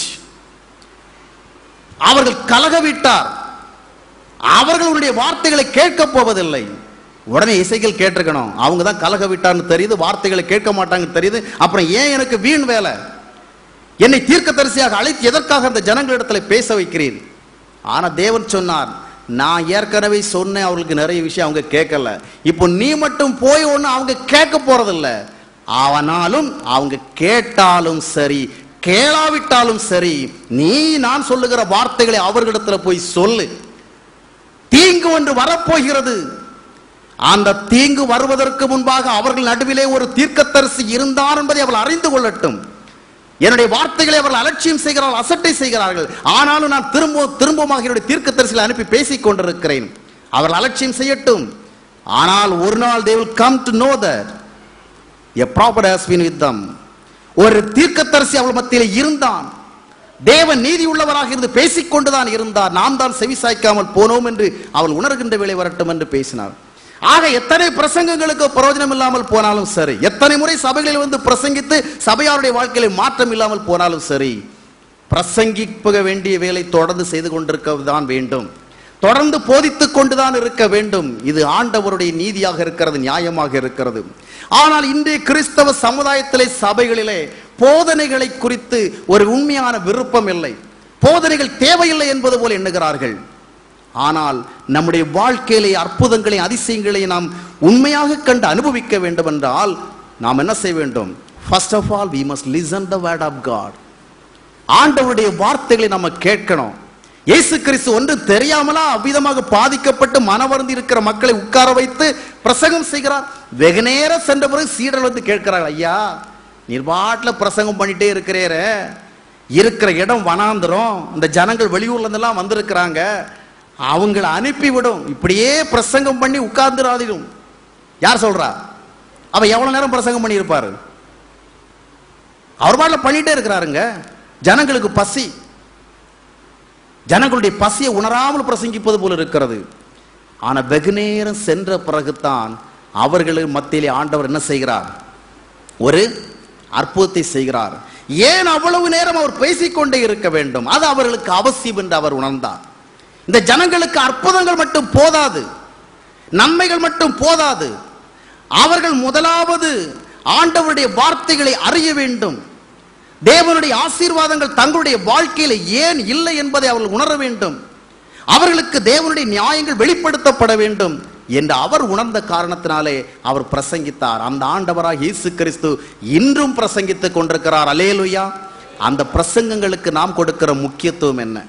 அவர்கள் கலகவிட்டார் அவர்களுடைய வார்த்தைகளை கேட்கப் போவதில்லை உடனே இசைகள் கேட்டிருக்கணும் அவங்க தான் கலக விட்டார்னு தெரியுது வார்த்தைகளை கேட்க மாட்டாங்கன்னு தெரியுது அப்புறம் ஏன் எனக்கு வீண் வேலை என்னை தீர்க்கதரிசியாக அழைத்து எதற்காக அந்த ஜனங்களிடத்தில் பேச வைக்கிறீர் ஆனா தேவன் சொன்னார் நான் ஏற்கனவே சொன்னேன் அவங்களுக்கு நிறைய விஷயம் அவங்க கேட்கல இப்போ நீ மட்டும் போய் ஒன்று அவங்க கேட்க போறதில்ல ஆனாலும் அவங்க கேட்டாலும் சரி கேளாவிட்டாலும் சரி நீ நான் சொல்லுகிற வார்த்தைகளை அவர்களிடத்துல போய் சொல்லு தீங்கு ஒன்று வரப்போகிறது அந்த தீங்கு வருவதற்கு முன்பாக அவர்கள் நடுவிலே ஒரு தீர்க்கத்தரிசி இருந்தார் என்பதை அவர்கள் அறிந்து கொள்ளட்டும் என்னுடைய வார்த்தைகளை அவர்கள் அலட்சியம் செய்கிறார்கள் அசட்டை செய்கிறார்கள் ஆனாலும் நான் திரும்ப திரும்பமாக என்னுடைய தீர்க்கதரிசிகளை அனுப்பி பேசிக் கொண்டிருக்கிறேன் அவர்கள் அலட்சியம் செய்யட்டும் ஆனால் ஒரு நாள் they will come to know that a prophet has been with them ஒரு தீர்க்கதரிசி அவள் மத்தியில் இருந்தான் தேவன் நீதி உள்ளவராக இருந்து பேசிக் கொண்டுதான் இருந்தார் நாம் தான் செவிசாய்க்காமல் போனோம் என்று அவள் உணர்கின்ற வேலை வரட்டும் என்று பேசினார் ஆக எத்தனை பிரசங்கங்களுக்கு பிரயோஜனம் இல்லாமல் போனாலும் சரி எத்தனை முறை சபைகளில் வந்து பிரசங்கித்து சபையாருடைய வாழ்க்கையில மாற்றம் இல்லாமல் போனாலும் சரி பிரசங்கிக்க வேண்டிய வேலை தொடர்ந்து செய்து கொண்டிருக்க தான் வேண்டும் தொடர்ந்து போதித்துக் கொண்டுதான் இருக்க வேண்டும் இது ஆண்டவருடைய நீதியாக இருக்கிறது நியாயமாக இருக்கிறது ஆனால் இன்றைய கிறிஸ்தவ சமுதாயத்திலே சபைகளிலே போதனைகளை குறித்து ஒரு உண்மையான விருப்பம் இல்லை போதனைகள் தேவையில்லை என்பது போல எண்ணுகிறார்கள் ஆனால் நம்முடைய வாழ்க்கையிலே அற்புதங்களை அதிசயங்களை நாம் உண்மையாக கண்டு அனுபவிக்க வேண்டும் என்றால் நாம் என்ன செய்ய வேண்டும் first of all we must listen the word of God ஆண்டவருடைய வார்த்தைகளை நம்ம கேட்கணும் இயேசு கிறிஸ்து ஒன்று தெரியாமலா அவ்விதமாக பாதிக்கப்பட்டு மனவருந்தி இருக்கிற மக்களை உட்கார வைத்து பிரசங்கம் செய்கிறார் வெகு நேரம் சென்ற பிறகு சீடர் வந்து கேட்கிறார் ஐயா நீர் பாட்டில் பிரசங்கம் பண்ணிட்டே இருக்கிறேரு இருக்கிற இடம் வனாந்திரம் இந்த ஜனங்கள் வெளியூர்ல இருந்தெல்லாம் வந்திருக்கிறாங்க அவங்கள அனுப்பிவிடும் இப்படியே பிரசங்கம் பண்ணி உட்கார்ந்துடாதிடும் யார் சொல்றா அவ எவ்வளவு நேரம் பிரசங்கம் பண்ணியிருப்பாரு அவர் பாட்டில் பண்ணிட்டே இருக்கிறாருங்க ஜனங்களுக்கு பசி ஜனங்களுடைய பசியை உணராமல் பிரசங்கிப்பது போல இருக்கிறது ஆனா வெகு நேரம் சென்ற பிறகுதான் அவர்களின் மத்தியிலே ஆண்டவர் என்ன செய்கிறார் ஒரு அற்புதத்தை செய்கிறார் ஏன் அவ்வளவு நேரம் அவர் பேசிக்கொண்டே இருக்க வேண்டும் அது அவர்களுக்கு அவசியம் என்று அவர் உணர்ந்தார் இந்த ஜனங்களுக்கு அற்புதங்கள் மட்டும் போதாது நன்மைகள் மட்டும் போதாது அவர்கள் முதலாவது ஆண்டவருடைய வார்த்தைகளை அறிய வேண்டும் தேவனுடைய ஆசீர்வாதங்கள் தங்களுடைய வாழ்க்கையில ஏன் இல்லை என்பதை அவர்கள் உணர வேண்டும் அவர்களுக்கு தேவனுடைய நியாயங்கள் வெளிப்படுத்தப்பட வேண்டும் என்று அவர் உணர்ந்த காரணத்தினாலே அவர் பிரசங்கித்தார் அந்த ஆண்டவராக இயேசு கிறிஸ்து இன்றும் பிரசங்கித்துக் கொண்டிருக்கிறார் அலேலுயா அந்த பிரசங்கங்களுக்கு நாம் கொடுக்கிற முக்கியத்துவம் என்ன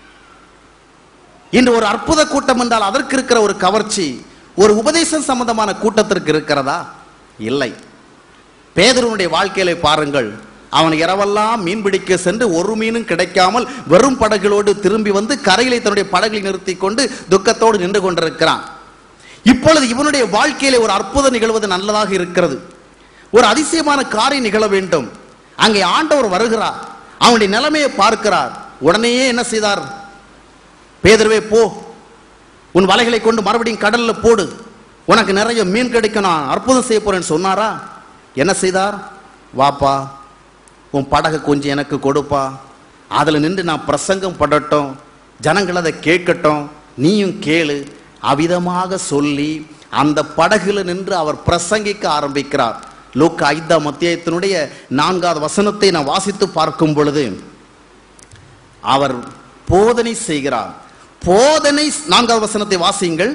இன்று ஒரு அற்புத கூட்டம் என்றால் அதற்கு இருக்கிற ஒரு கவர்ச்சி ஒரு உபதேசம் சம்பந்தமான கூட்டத்திற்கு இருக்கிறதா இல்லை பேதருனுடைய வாழ்க்கையில பாருங்கள் அவன் இரவெல்லாம் மீன் பிடிக்க சென்று ஒரு மீனும் கிடைக்காமல் வெறும் படகுகளோடு திரும்பி வந்து கரையிலே தன்னுடைய படகை நிறுத்தி கொண்டு துக்கத்தோடு நின்று கொண்டிருக்கிறான் இப்பொழுது இவனுடைய வாழ்க்கையிலே ஒரு அற்புதம் நிகழ்வது நல்லதாக இருக்கிறது ஒரு அதிசயமான காரியம் நிகழ வேண்டும் அங்கே ஆண்டவர் வருகிறார் அவனுடைய நிலைமையை பார்க்கிறார் உடனேயே என்ன செய்தார் பேதர்வே போ உன் வலைகளை கொண்டு மறுபடியும் கடல்ல போடு உனக்கு நிறைய மீன் கிடைக்கும் நான் அற்புதம் செய்ய போறேன்னு சொன்னாரா என்ன செய்தார் வாப்பா உன் படகை கொஞ்சம் எனக்கு கொடுப்பா அதில் நின்று நான் பிரசங்கம் படட்டும் ஜனங்கள் அதை கேட்கட்டும் நீயும் கேளு அவிதமாக சொல்லி அந்த படகுல நின்று அவர் பிரசங்கிக்க ஆரம்பிக்கிறார் லோக்க ஐந்தாம் அத்தியாயத்தினுடைய நான்காவது வசனத்தை நான் வாசித்து பார்க்கும் பொழுது அவர் போதனை செய்கிறார் போதனை நான்காவது வசனத்தை வாசியுங்கள்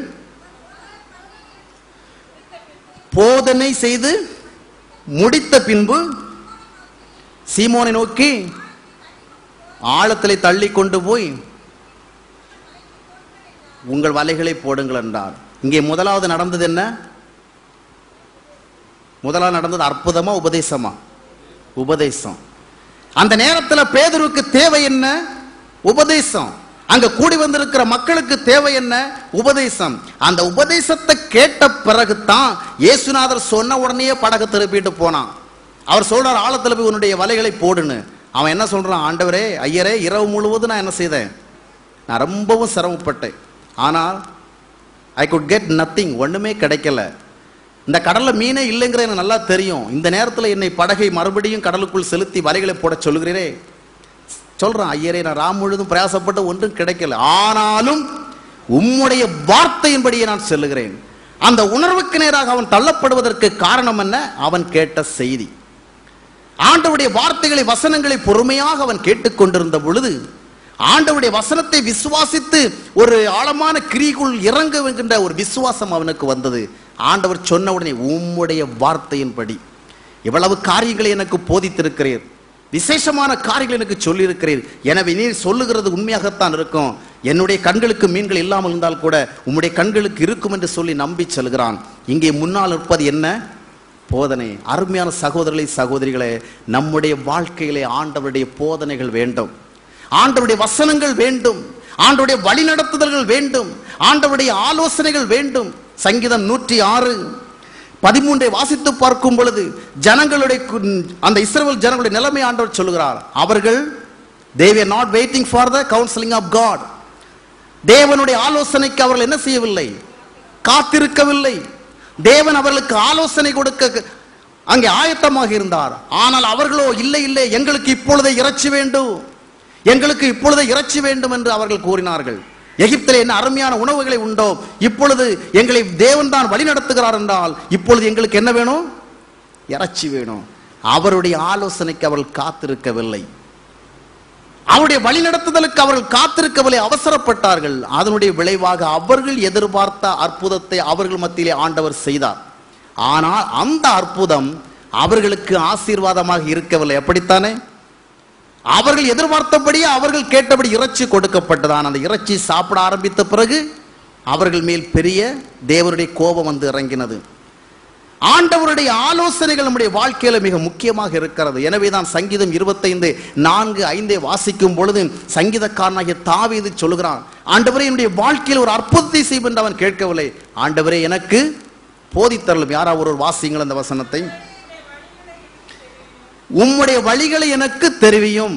போதனை செய்து முடித்த பின்பு சீமோனை நோக்கி ஆழத்திலே தள்ளி கொண்டு போய் உங்கள் வலைகளை போடுங்கள் என்றார் இங்கே முதலாவது நடந்தது என்ன முதலாவது நடந்தது அற்புதமா உபதேசமா உபதேசம் அந்த நேரத்தில் பேதருக்கு தேவை என்ன உபதேசம் அங்க கூடி வந்திருக்கிற மக்களுக்கு தேவை என்ன உபதேசம் அந்த உபதேசத்தை கேட்ட பிறகுதான் இயேசுநாதர் சொன்ன உடனே படகு திருப்பிட்டு போனான் அவர் சொல்றார் ஆழத்துல போய் உன்னுடைய வலைகளை போடுன்னு அவன் என்ன சொல்றான் ஆண்டவரே ஐயரே இரவு முழுவதும் நான் என்ன செய்தேன் நான் ரொம்பவும் சிரமப்பட்டேன் ஆனால் ஐ குட் கெட் நத்திங் ஒண்ணுமே கிடைக்கல இந்த கடல்ல மீனே இல்லைங்கிற எனக்கு நல்லா தெரியும் இந்த நேரத்தில் என்னை படகை மறுபடியும் கடலுக்குள் செலுத்தி வலைகளை போட சொல்லுகிறீரே சொல்றான் ஐயரே நான் ராம் முழுதும் பிரயாசப்பட்டு ஒன்றும் கிடைக்கல ஆனாலும் உம்முடைய வார்த்தையின்படியே நான் செல்லுகிறேன் அந்த உணர்வுக்கு நேராக அவன் தள்ளப்படுவதற்கு காரணம் என்ன அவன் கேட்ட செய்தி ஆண்டவருடைய வார்த்தைகளை வசனங்களை பொறுமையாக அவன் கேட்டுக்கொண்டிருந்த பொழுது ஆண்டவருடைய வசனத்தை விசுவாசித்து ஒரு ஆழமான கிரிக்குள் இறங்க என்கின்ற ஒரு விசுவாசம் அவனுக்கு வந்தது ஆண்டவர் சொன்ன உடனே உம்முடைய வார்த்தையின்படி இவ்வளவு காரியங்களை எனக்கு போதித்திருக்கிறீர் விசேஷமான காரியங்கள் எனக்கு சொல்லியிருக்கிறீர் எனவே நீர் சொல்லுகிறது உண்மையாகத்தான் இருக்கும் என்னுடைய கண்களுக்கு மீன்கள் இல்லாமல் இருந்தால் கூட உம்முடைய கண்களுக்கு இருக்கும் என்று சொல்லி நம்பி செல்கிறான் இங்கே முன்னால் இருப்பது என்ன போதனை அருமையான சகோதரர்களே சகோதரிகளே நம்முடைய வாழ்க்கையிலே ஆண்டவருடைய போதனைகள் வேண்டும் ஆண்டவருடைய வசனங்கள் வேண்டும் ஆண்டவருடைய வழிநடத்துதல்கள் வேண்டும் ஆண்டவருடைய ஆலோசனைகள் வேண்டும் சங்கீதம் நூற்றி ஆறு பதிமூன்றை வாசித்து பார்க்கும் பொழுது ஜனங்களுடைய கு- அந்த இஸ்ரவேல் ஜனங்களுடைய நிலைமை ஆண்டவர் சொல்லுகிறார் அவர்கள் they were not waiting for the counseling of god தேவனுடைய ஆலோசனைக்கு அவர்கள் என்ன செய்யவில்லை காத்திருக்கவில்லை தேவன் அவர்களுக்கு ஆலோசனை கொடுக்க அங்கே ஆயத்தமாக இருந்தார் ஆனால் அவர்களோ இல்லை இல்லை எங்களுக்கு இப்பொழுதே இறைச்சி வேண்டும் எங்களுக்கு இப்பொழுதே இறைச்சி வேண்டும் என்று அவர்கள் கூறினார்கள் எகிப்திலே என்ன அருமையான உணவுகளை உண்டோம் இப்பொழுது எங்களை தேவன் தான் வழி நடத்துகிறார் என்றால் இப்பொழுது எங்களுக்கு என்ன வேணும் இறைச்சி வேணும் அவருடைய ஆலோசனைக்கு அவர்கள் காத்திருக்கவில்லை அவருடைய வழிநடத்துதலுக்கு அவர்கள் காத்திருக்கவில்லை அவசரப்பட்டார்கள் அதனுடைய விளைவாக அவர்கள் எதிர்பார்த்த அற்புதத்தை அவர்கள் மத்தியிலே ஆண்டவர் செய்தார் ஆனால் அந்த அற்புதம் அவர்களுக்கு ஆசீர்வாதமாக இருக்கவில்லை அப்படித்தானே அவர்கள் எதிர்பார்த்தபடியே அவர்கள் கேட்டபடி இறைச்சி கொடுக்கப்பட்டதான் அந்த இறைச்சி சாப்பிட ஆரம்பித்த பிறகு அவர்கள் மேல் பெரிய தேவனுடைய கோபம் வந்து இறங்கினது ஆண்டவருடைய ஆலோசனைகள் நம்முடைய வாழ்க்கையில மிக முக்கியமாக இருக்கிறது எனவே தான் சங்கீதம் இருபத்தைந்து நான்கு ஐந்தை வாசிக்கும் பொழுது சங்கீதக்காரனாகிய தாவீது சொல்லுகிறான் ஆண்டவரே என்னுடைய வாழ்க்கையில் ஒரு அற்புதத்தை செய்யும் என்று அவன் கேட்கவில்லை ஆண்டவரே எனக்கு போதித்தரலும் யாரா ஒரு வாசிங்கள் அந்த வசனத்தை உம்முடைய வழிகளை எனக்கு தெரிவியும்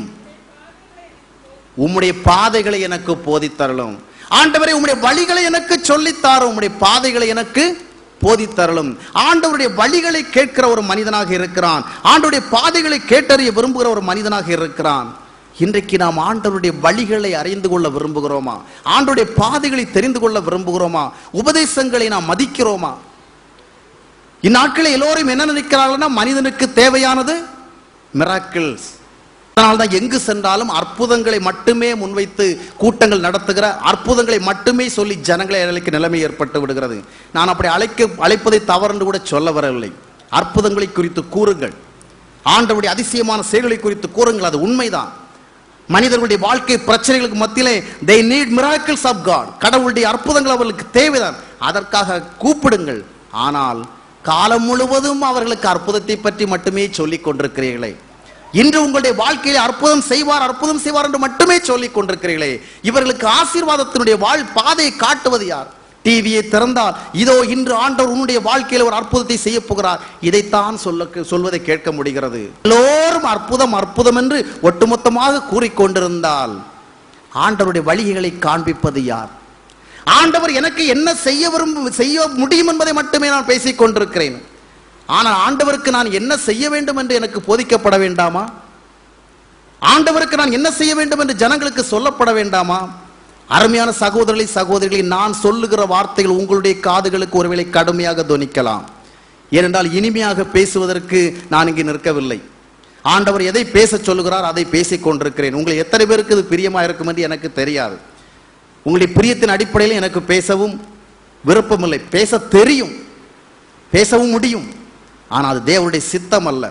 உம்முடைய பாதைகளை எனக்கு போதித்தரலும் ஆண்டவரே உம்முடைய வழிகளை எனக்கு சொல்லித்தாரும் உம்முடைய பாதைகளை எனக்கு போதித்தரலும் ஆண்டவருடைய வழிகளை கேட்கிற ஒரு மனிதனாக இருக்கிறான் ஆண்டவருடைய பாதைகளை கேட்டறிய விரும்புகிற ஒரு மனிதனாக இருக்கிறான் இன்றைக்கு நாம் ஆண்டவருடைய வழிகளை அறிந்து கொள்ள விரும்புகிறோமா ஆண்டவருடைய பாதைகளை தெரிந்து கொள்ள விரும்புகிறோமா உபதேசங்களை நாம் மதிக்கிறோமா இந்நாட்களில் எல்லோரும் என்ன நினைக்கிறார்கள்னா மனிதனுக்கு தேவையானது மிராக்கிள்ஸ் அதனால்தான் எங்கு சென்றாலும் அற்புதங்களை மட்டுமே முன்வைத்து கூட்டங்கள் நடத்துகிற அற்புதங்களை மட்டுமே சொல்லி ஜனங்களை அழைக்க நிலைமை ஏற்பட்டு விடுகிறது நான் அப்படி அழைக்க அழைப்பதை தவறு கூட சொல்ல வரவில்லை அற்புதங்களை குறித்து கூறுங்கள் ஆண்டவருடைய அதிசயமான செயல்களை குறித்து கூறுங்கள் அது உண்மைதான் மனிதர்களுடைய வாழ்க்கை பிரச்சனைகளுக்கு மத்தியிலே they need miracles of God கடவுளுடைய அற்புதங்கள் அவர்களுக்கு தேவைதான் அதற்காக கூப்பிடுங்கள் ஆனால் காலம் முழுவதும் அவர்களுக்கு அற்புதத்தை பற்றி மட்டுமே சொல்லிக் கொண்டிருக்கிறீர்களே இன்று உங்களுடைய வாழ்க்கையிலே அற்புதம் செய்வார் அற்புதம் செய்வார் என்று மட்டுமே சொல்லிக் கொண்டிருக்கிறீர்களே இவர்களுக்கு ஆசீர்வாதத்தினுடைய வாழ் பாதையை காட்டுவது யார் டிவியை திறந்தால் இதோ இன்று ஆண்டவர் உன்னுடைய வாழ்க்கையில் ஒரு அற்புதத்தை செய்ய போகிறார் இதைத்தான் சொல்ல சொல்வதை கேட்க முடிகிறது எல்லோரும் அற்புதம் அற்புதம் என்று ஒட்டுமொத்தமாக கூறிக்கொண்டிருந்தால் ஆண்டவருடைய வழிகளை காண்பிப்பது யார் ஆண்டவர் எனக்கு என்ன செய்ய விரும்பும் செய்ய முடியும் என்பதை மட்டுமே நான் பேசிக் கொண்டிருக்கிறேன் ஆனால் ஆண்டவருக்கு நான் என்ன செய்ய வேண்டும் என்று எனக்கு போதிக்கப்பட வேண்டாமா ஆண்டவருக்கு நான் என்ன செய்ய வேண்டும் என்று ஜனங்களுக்கு சொல்லப்பட வேண்டாமா அருமையான சகோதரர்களை சகோதரிகளை நான் சொல்லுகிற வார்த்தைகள் உங்களுடைய காதுகளுக்கு ஒருவேளை கடுமையாக தொனிக்கலாம் ஏனென்றால் இனிமையாக பேசுவதற்கு நான் இங்கு நிற்கவில்லை ஆண்டவர் எதை பேச சொல்லுகிறார் அதை பேசிக் கொண்டிருக்கிறேன் உங்களை எத்தனை பேருக்கு இது பிரியமா இருக்கும் என்று எனக்கு தெரியாது உங்களுடைய பிரியத்தின் அடிப்படையில் எனக்கு பேசவும் விருப்பமில்லை பேச தெரியும் பேசவும் முடியும் ஆனால் அது தேவனுடைய சித்தம் அல்ல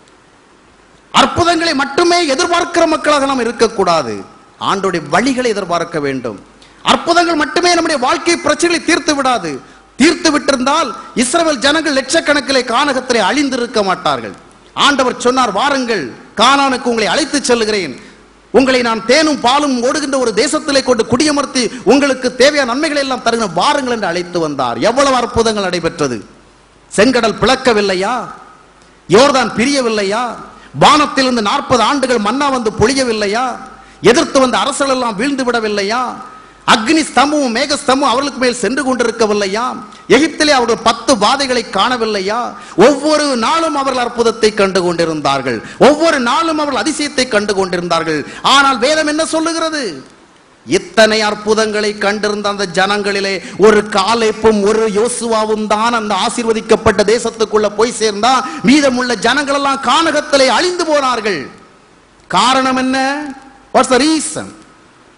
அற்புதங்களை மட்டுமே எதிர்பார்க்கிற மக்களாக நாம் இருக்கக்கூடாது ஆண்டோடைய வழிகளை எதிர்பார்க்க வேண்டும் அற்புதங்கள் மட்டுமே நம்முடைய வாழ்க்கை பிரச்சனைகளை தீர்த்து விடாது தீர்த்து விட்டிருந்தால் இஸ்ரவேல் ஜனங்கள் லட்சக்கணக்கிலே கானகத்திலே அழிந்திருக்க மாட்டார்கள் ஆண்டவர் சொன்னார் வாருங்கள் கானானுக்கு உங்களை அழைத்து செல்லுகிறேன் உங்களை நான் தேனும் பாலும் ஓடுகின்ற ஒரு தேசத்திலே கொண்டு குடியமர்த்தி உங்களுக்கு தேவையான நன்மைகளை எல்லாம் தருகிற வாருங்கள் என்று அழைத்து வந்தார் எவ்வளவு அற்புதங்கள் நடைபெற்றது செங்கடல் பிளக்கவில்லையா யோர்தான் பிரியவில்லையா வானத்திலிருந்து நாற்பது ஆண்டுகள் மன்னா வந்து பொழியவில்லையா எதிர்த்து வந்த அரசர்கள் எல்லாம் வீழ்ந்து விடவில்லையா அக்னி ஸ்தம்பமும் மேக ஸ்தம்பமும் அவர்களுக்கு மேல் சென்று கொண்டிருக்கவில்லையா எகிப்திலே அவர்கள் பத்து வாதைகளை காணவில்லையா ஒவ்வொரு நாளும் அவர்கள் அற்புதத்தை கண்டு கொண்டிருந்தார்கள் ஒவ்வொரு நாளும் அவர்கள் அதிசயத்தை கண்டு கொண்டிருந்தார்கள் ஆனால் வேதம் என்ன சொல்லுகிறது இத்தனை அற்புதங்களை கண்டிருந்த அந்த ஜனங்களிலே ஒரு காலேப்பும் ஒரு யோசுவாவும் தான் அந்த ஆசீர்வதிக்கப்பட்ட தேசத்துக்குள்ள போய் சேர்ந்தா மீதமுள்ள ஜனங்கள் எல்லாம் கானகத்திலே அழிந்து போனார்கள் காரணம் என்ன வாட்ஸ் த ரீசன்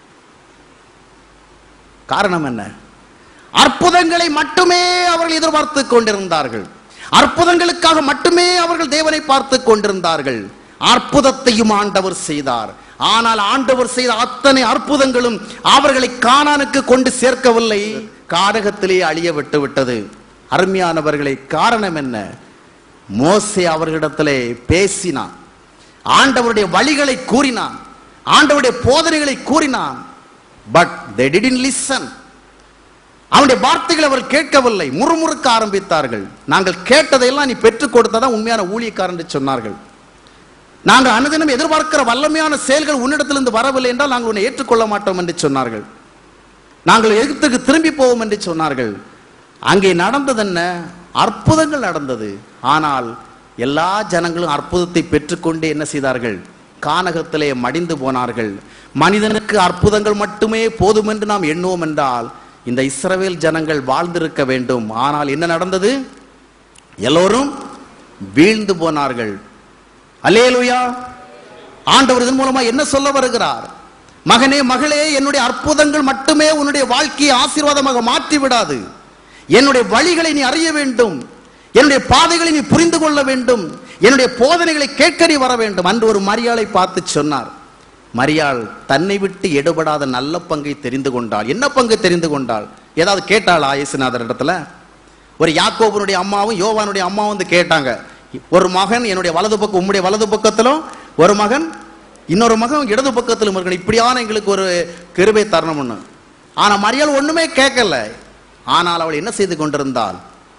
காரணம் என்ன அற்புதங்களை மட்டுமே அவர்கள் எதிர்பார்த்து கொண்டிருந்தார்கள் அற்புதங்களுக்காக மட்டுமே அவர்கள் தேவனை பார்த்து கொண்டிருந்தார்கள் அற்புதத்தையும் ஆண்டவர் செய்தார் ஆனால் ஆண்டவர் செய்த அத்தனை அற்புதங்களும் அவர்களை கானானுக்கு கொண்டு சேர்க்கவில்லை காடகத்திலே அழிய விட்டு விட்டது அருமையானவர்களை காரணம் என்ன மோசே அவர்களிடத்திலே பேசினான் ஆண்டவருடைய வழிகளை கூறினான் ஆண்டவருடைய போதனைகளை கூறினான் பட் they didn't listen அவனுடைய வார்த்தைகளை அவர் கேட்கவில்லை முறுமுறுக்க ஆரம்பித்தார்கள் நாங்கள் கேட்டதையெல்லாம் நீ பெற்றுக் கொடுத்ததான் உண்மையான ஊழியக்காரன் என்று சொன்னார்கள் நாங்கள் அனுதினம் எதிர்பார்க்கிற வல்லமையான செயல்கள் உன்னிடத்திலிருந்து வரவில்லை என்றால் நாங்கள் உன்னை ஏற்றுக்கொள்ள மாட்டோம் என்று சொன்னார்கள் நாங்கள் எகிப்துக்கு திரும்பி போவோம் என்று சொன்னார்கள் அங்கே நடந்தது என்ன அற்புதங்கள் நடந்தது ஆனால் எல்லா ஜனங்களும் அற்புதத்தை பெற்றுக்கொண்டு என்ன செய்தார்கள் கானகத்திலே மடிந்து போனார்கள் மனிதனுக்கு அற்புதங்கள் மட்டுமே போதும் என்று நாம் எண்ணுவோம் என்றால் இந்த இஸ்ரவேல் ஜனங்கள் வாழ்ந்திருக்க வேண்டும் ஆனால் என்ன நடந்தது எல்லோரும் வீழ்ந்து போனார்கள் அல்லேலூயா ஆண்டவர் இதன் மூலமா என்ன சொல்ல வருகிறார் மகனே மகளே என்னுடைய அற்புதங்கள் மட்டுமே உன்னுடைய வாழ்க்கையை ஆசீர்வாதமாக மாற்றி விடாது என்னுடைய வழிகளை நீ அறிய வேண்டும் என்னுடைய பாதைகளை நீ புரிந்து கொள்ள வேண்டும் என்னுடைய போதனைகளை கேட்க நீ வர வேண்டும் அன்று ஒரு மரியாளை பார்த்து சொன்னார் மரியாள் தன்னை விட்டு எடுபடாத நல்ல பங்கை தெரிந்து கொண்டாள் என்ன பங்கு தெரிந்து கொண்டாள் ஏதாவது கேட்டாளா இயேசுநாதர் இடத்துல ஒரு யாக்கோபனுடைய அம்மாவும் யோவானுடைய அம்மாவும் வந்து கேட்டாங்க ஒரு மகன் என்னுடைய வலது பக்கம் உம்முடைய வலது பக்கத்திலும் ஒரு மகன் இன்னொரு மகன் இடது பக்கத்திலும் இருக்கணும் இப்படியான எங்களுக்கு ஒரு கிருபை தரணும்னு ஆனா மரியாள் ஒண்ணுமே கேட்கல ஆனால் அவள் என்ன செய்து கொண்டிருந்தாள்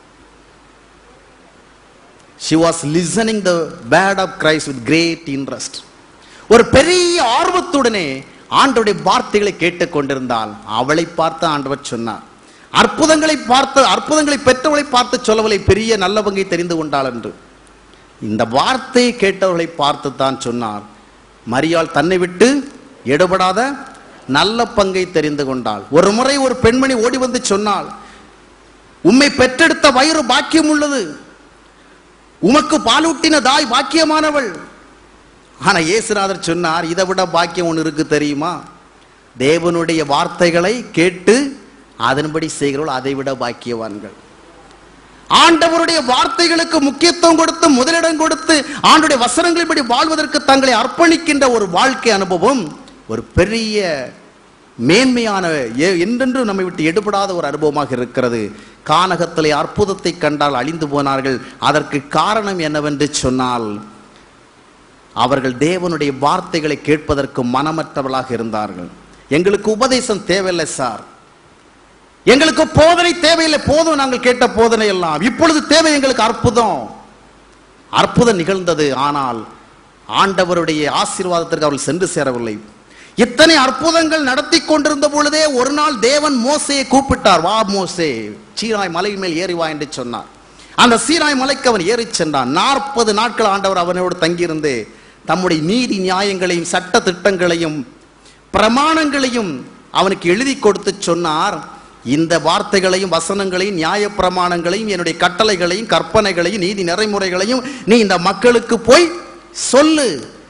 she was listening the word of Christ with great interest ஒரு பெரிய ஆர்வத்துடனே ஆண்டவருடைய வார்த்தைகளை கேட்டுக் கொண்டிருந்தால் அவளை பார்த்து ஆண்டவர் சொன்னார் அற்புதங்களை பார்த்து அற்புதங்களை பெற்றவளை பார்த்து சொல்லவில்லை பெரிய நல்ல பங்கை தெரிந்து கொண்டாள் என்று இந்த வார்த்தையை கேட்டவர்களை பார்த்து தான் சொன்னார் மரியாள் தன்னை விட்டு எடுபடாத நல்ல பங்கை தெரிந்து கொண்டாள் ஒரு முறை ஒரு பெண்மணி ஓடி வந்து சொன்னாள் உம்மை பெற்றெடுத்த வயிறு பாக்கியம் உள்ளது உமக்கு பாலூட்டின தாய் பாக்கியமானவள் ஆனா இயேசுநாதர் சொன்னார் இதை விட பாக்கியம் ஒன்று இருக்கு தெரியுமா தேவனுடைய வார்த்தைகளை கேட்டு அதன்படி செய்கிறவள் அதை விட பாக்கியவான்கள் ஆண்டவருடைய வார்த்தைகளுக்கு முக்கியத்துவம் கொடுத்து முதலிடம் கொடுத்து ஆண்டுடைய வசனங்களின்படி வாழ்வதற்கு தங்களை அர்ப்பணிக்கின்ற ஒரு வாழ்க்கை அனுபவம் ஒரு பெரிய மேன்மையான எ- என்றென்றும் நம்மை விட்டு எடுபடாத ஒரு அனுபவமாக இருக்கிறது கானகத்திலே அற்புதத்தை கண்டால் அழிந்து போனார்கள் அதற்கு காரணம் என்னவென்று சொன்னால் அவர்கள் தேவனுடைய வார்த்தைகளை கேட்பதற்கு மனமற்றவர்களாக இருந்தார்கள் எங்களுக்கு உபதேசம் தேவையில்லை சார் எங்களுக்கு போதனை தேவையில்லை போதும் நாங்கள் கேட்ட போதனை எல்லாம் இப்பொழுது தேவை எங்களுக்கு அற்புதம் அற்புதம் நிகழ்ந்தது ஆனால் ஆண்டவருடைய ஆசீர்வாதத்திற்கு அவர்கள் சென்று சேரவில்லை இத்தனை அற்புதங்கள் நடத்தி கொண்டிருந்த பொழுதே ஒரு நாள் தேவன் மோசையை கூப்பிட்டார் வா மோசே சீனாய் மலையின் மேல் ஏறி வா என்று சொன்னார் அந்த சீனாய் மலைக்கு அவன் ஏறி சென்றான் நாற்பது நாட்கள் ஆண்டவர் அவனோடு தங்கியிருந்து தம்முடைய நீதி நியாயங்களையும் சட்ட திட்டங்களையும் பிரமாணங்களையும் அவனுக்கு எழுதி கொடுத்து சொன்னார் இந்த வார்த்தைகளையும் வசனங்களையும் நியாய பிரமாணங்களையும் என்னுடைய கட்டளைகளையும் கற்பனைகளையும் நீதி நெறிமுறைகளையும் நீ இந்த மக்களுக்கு போய் சொல்லு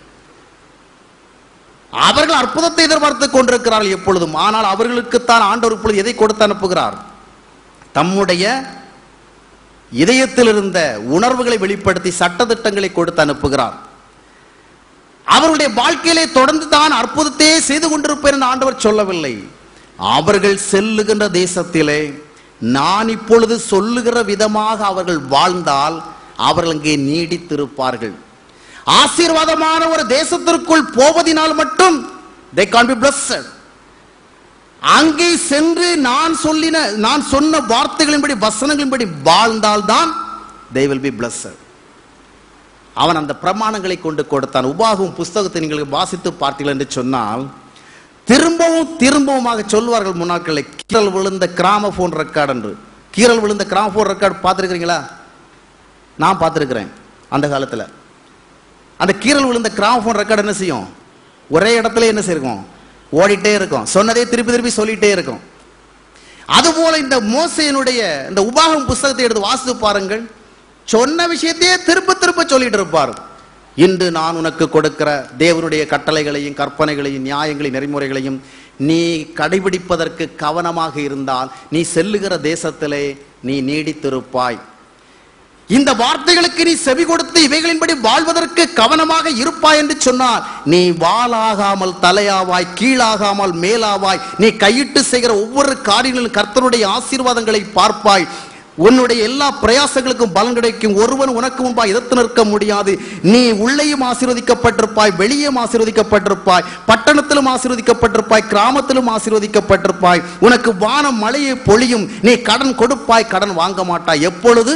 அவர்கள் அற்புதத்தை எதிர்பார்த்து கொண்டிருக்கிறார்கள் எப்பொழுதும் ஆனால் அவர்களுக்குத்தான் ஆண்டவர் இப்பொழுது எதை கொடுத்து அனுப்புகிறார் தம்முடைய இதயத்தில் இருந்த உணர்வுகளை வெளிப்படுத்தி சட்டதிட்டங்களை கொடுத்து அனுப்புகிறார் அவருடைய வாழ்க்கையிலே தொடர்ந்து தான் அற்புதத்தையே செய்து கொண்டிருப்பேன் என்று ஆண்டவர் சொல்லவில்லை அவர்கள் செல்லுகின்ற தேசத்திலே நான் இப்பொழுது சொல்லுகிற விதமாக அவர்கள் வாழ்ந்தால் அவர்கள் அங்கே நீடித்திருப்பார்கள் ஆசீர்வாதமான ஒரு தேசத்திற்குள் போவதினால் மட்டும் they can't be blessed அங்கே சென்று நான் சொல்லின நான் சொன்ன வார்த்தைகளின்படி வசனங்களின்படி வாழ்ந்தால்தான் they will be blessed அவன் அந்த பிரமாணங்களை கொண்டு கொடுத்தான் உபாகும் புஸ்தகத்தை நீங்கள் வாசித்து பார்த்தீர்கள் என்று சொன்னால் திரும்பவும் திரும்பவுமாக சொல்வார்கள் முன்னாட்களை கீரல் விழுந்த கிராமபோன் ரெக்கார்டு என்று கீரல் விழுந்த கிராமபோன் ரெக்கார்டு பார்த்துருக்கிறீங்களா நான் பார்த்துருக்கிறேன் அந்த காலத்தில் அந்த கீரல் விழுந்த கிராமபோன் ரெக்கார்டு என்ன செய்யும் ஒரே இடத்துல என்ன செய்யும் ஓடிட்டே இருக்கும் சொன்னதே திருப்பி திருப்பி சொல்லிட்டே இருக்கும் அதுபோல இந்த மோசையினுடைய இந்த உபாகம் புஸ்தகத்தை எடுத்து வாசித்து பாருங்கள் சொன்ன விஷயத்தையே திரும்ப திரும்ப சொல்லிட்டு இருப்பார் இன்று நான் உனக்கு கொடுக்கிற தேவனுடைய கட்டளைகளையும் கற்பனைகளையும் நியாயங்களையும் நெறிமுறைகளையும் நீ கடைபிடிப்பதற்கு கவனமாக இருந்தால் நீ செல்லுகிற தேசத்திலே நீ நீடித்திருப்பாய் இந்த வார்த்தைகளுக்கு நீ செவி கொடுத்து இவைகளின்படி வாழ்வதற்கு கவனமாக இருப்பாய் என்று சொன்னார் நீ வாளாகாமல் தலையாவாய் கீழாகாமல் மேலாவாய் நீ கையிட்டு செய்கிற ஒவ்வொரு காரியங்களிலும் கர்த்தருடைய ஆசீர்வாதங்களை பார்ப்பாய் உன்னுடைய எல்லா பிரயாசங்களுக்கும் பலன் கிடைக்கும் ஒருவன் உனக்கு முன்பாக எதிர்த்து நிற்க முடியாது நீ உள்ளேயும் ஆசீர்வதிக்கப்பட்டிருப்பாய் வெளியே ஆசீர்வதிக்கப்பட்டிருப்பாய் பட்டணத்திலும் ஆசீர்வதிக்கப்பட்டிருப்பாய் கிராமத்திலும் ஆசீர்வதிக்கப்பட்டிருப்பாய் உனக்கு வானம் மழையை பொழியும் நீ கடன் கொடுப்பாய் கடன் வாங்க மாட்டாய் எப்பொழுது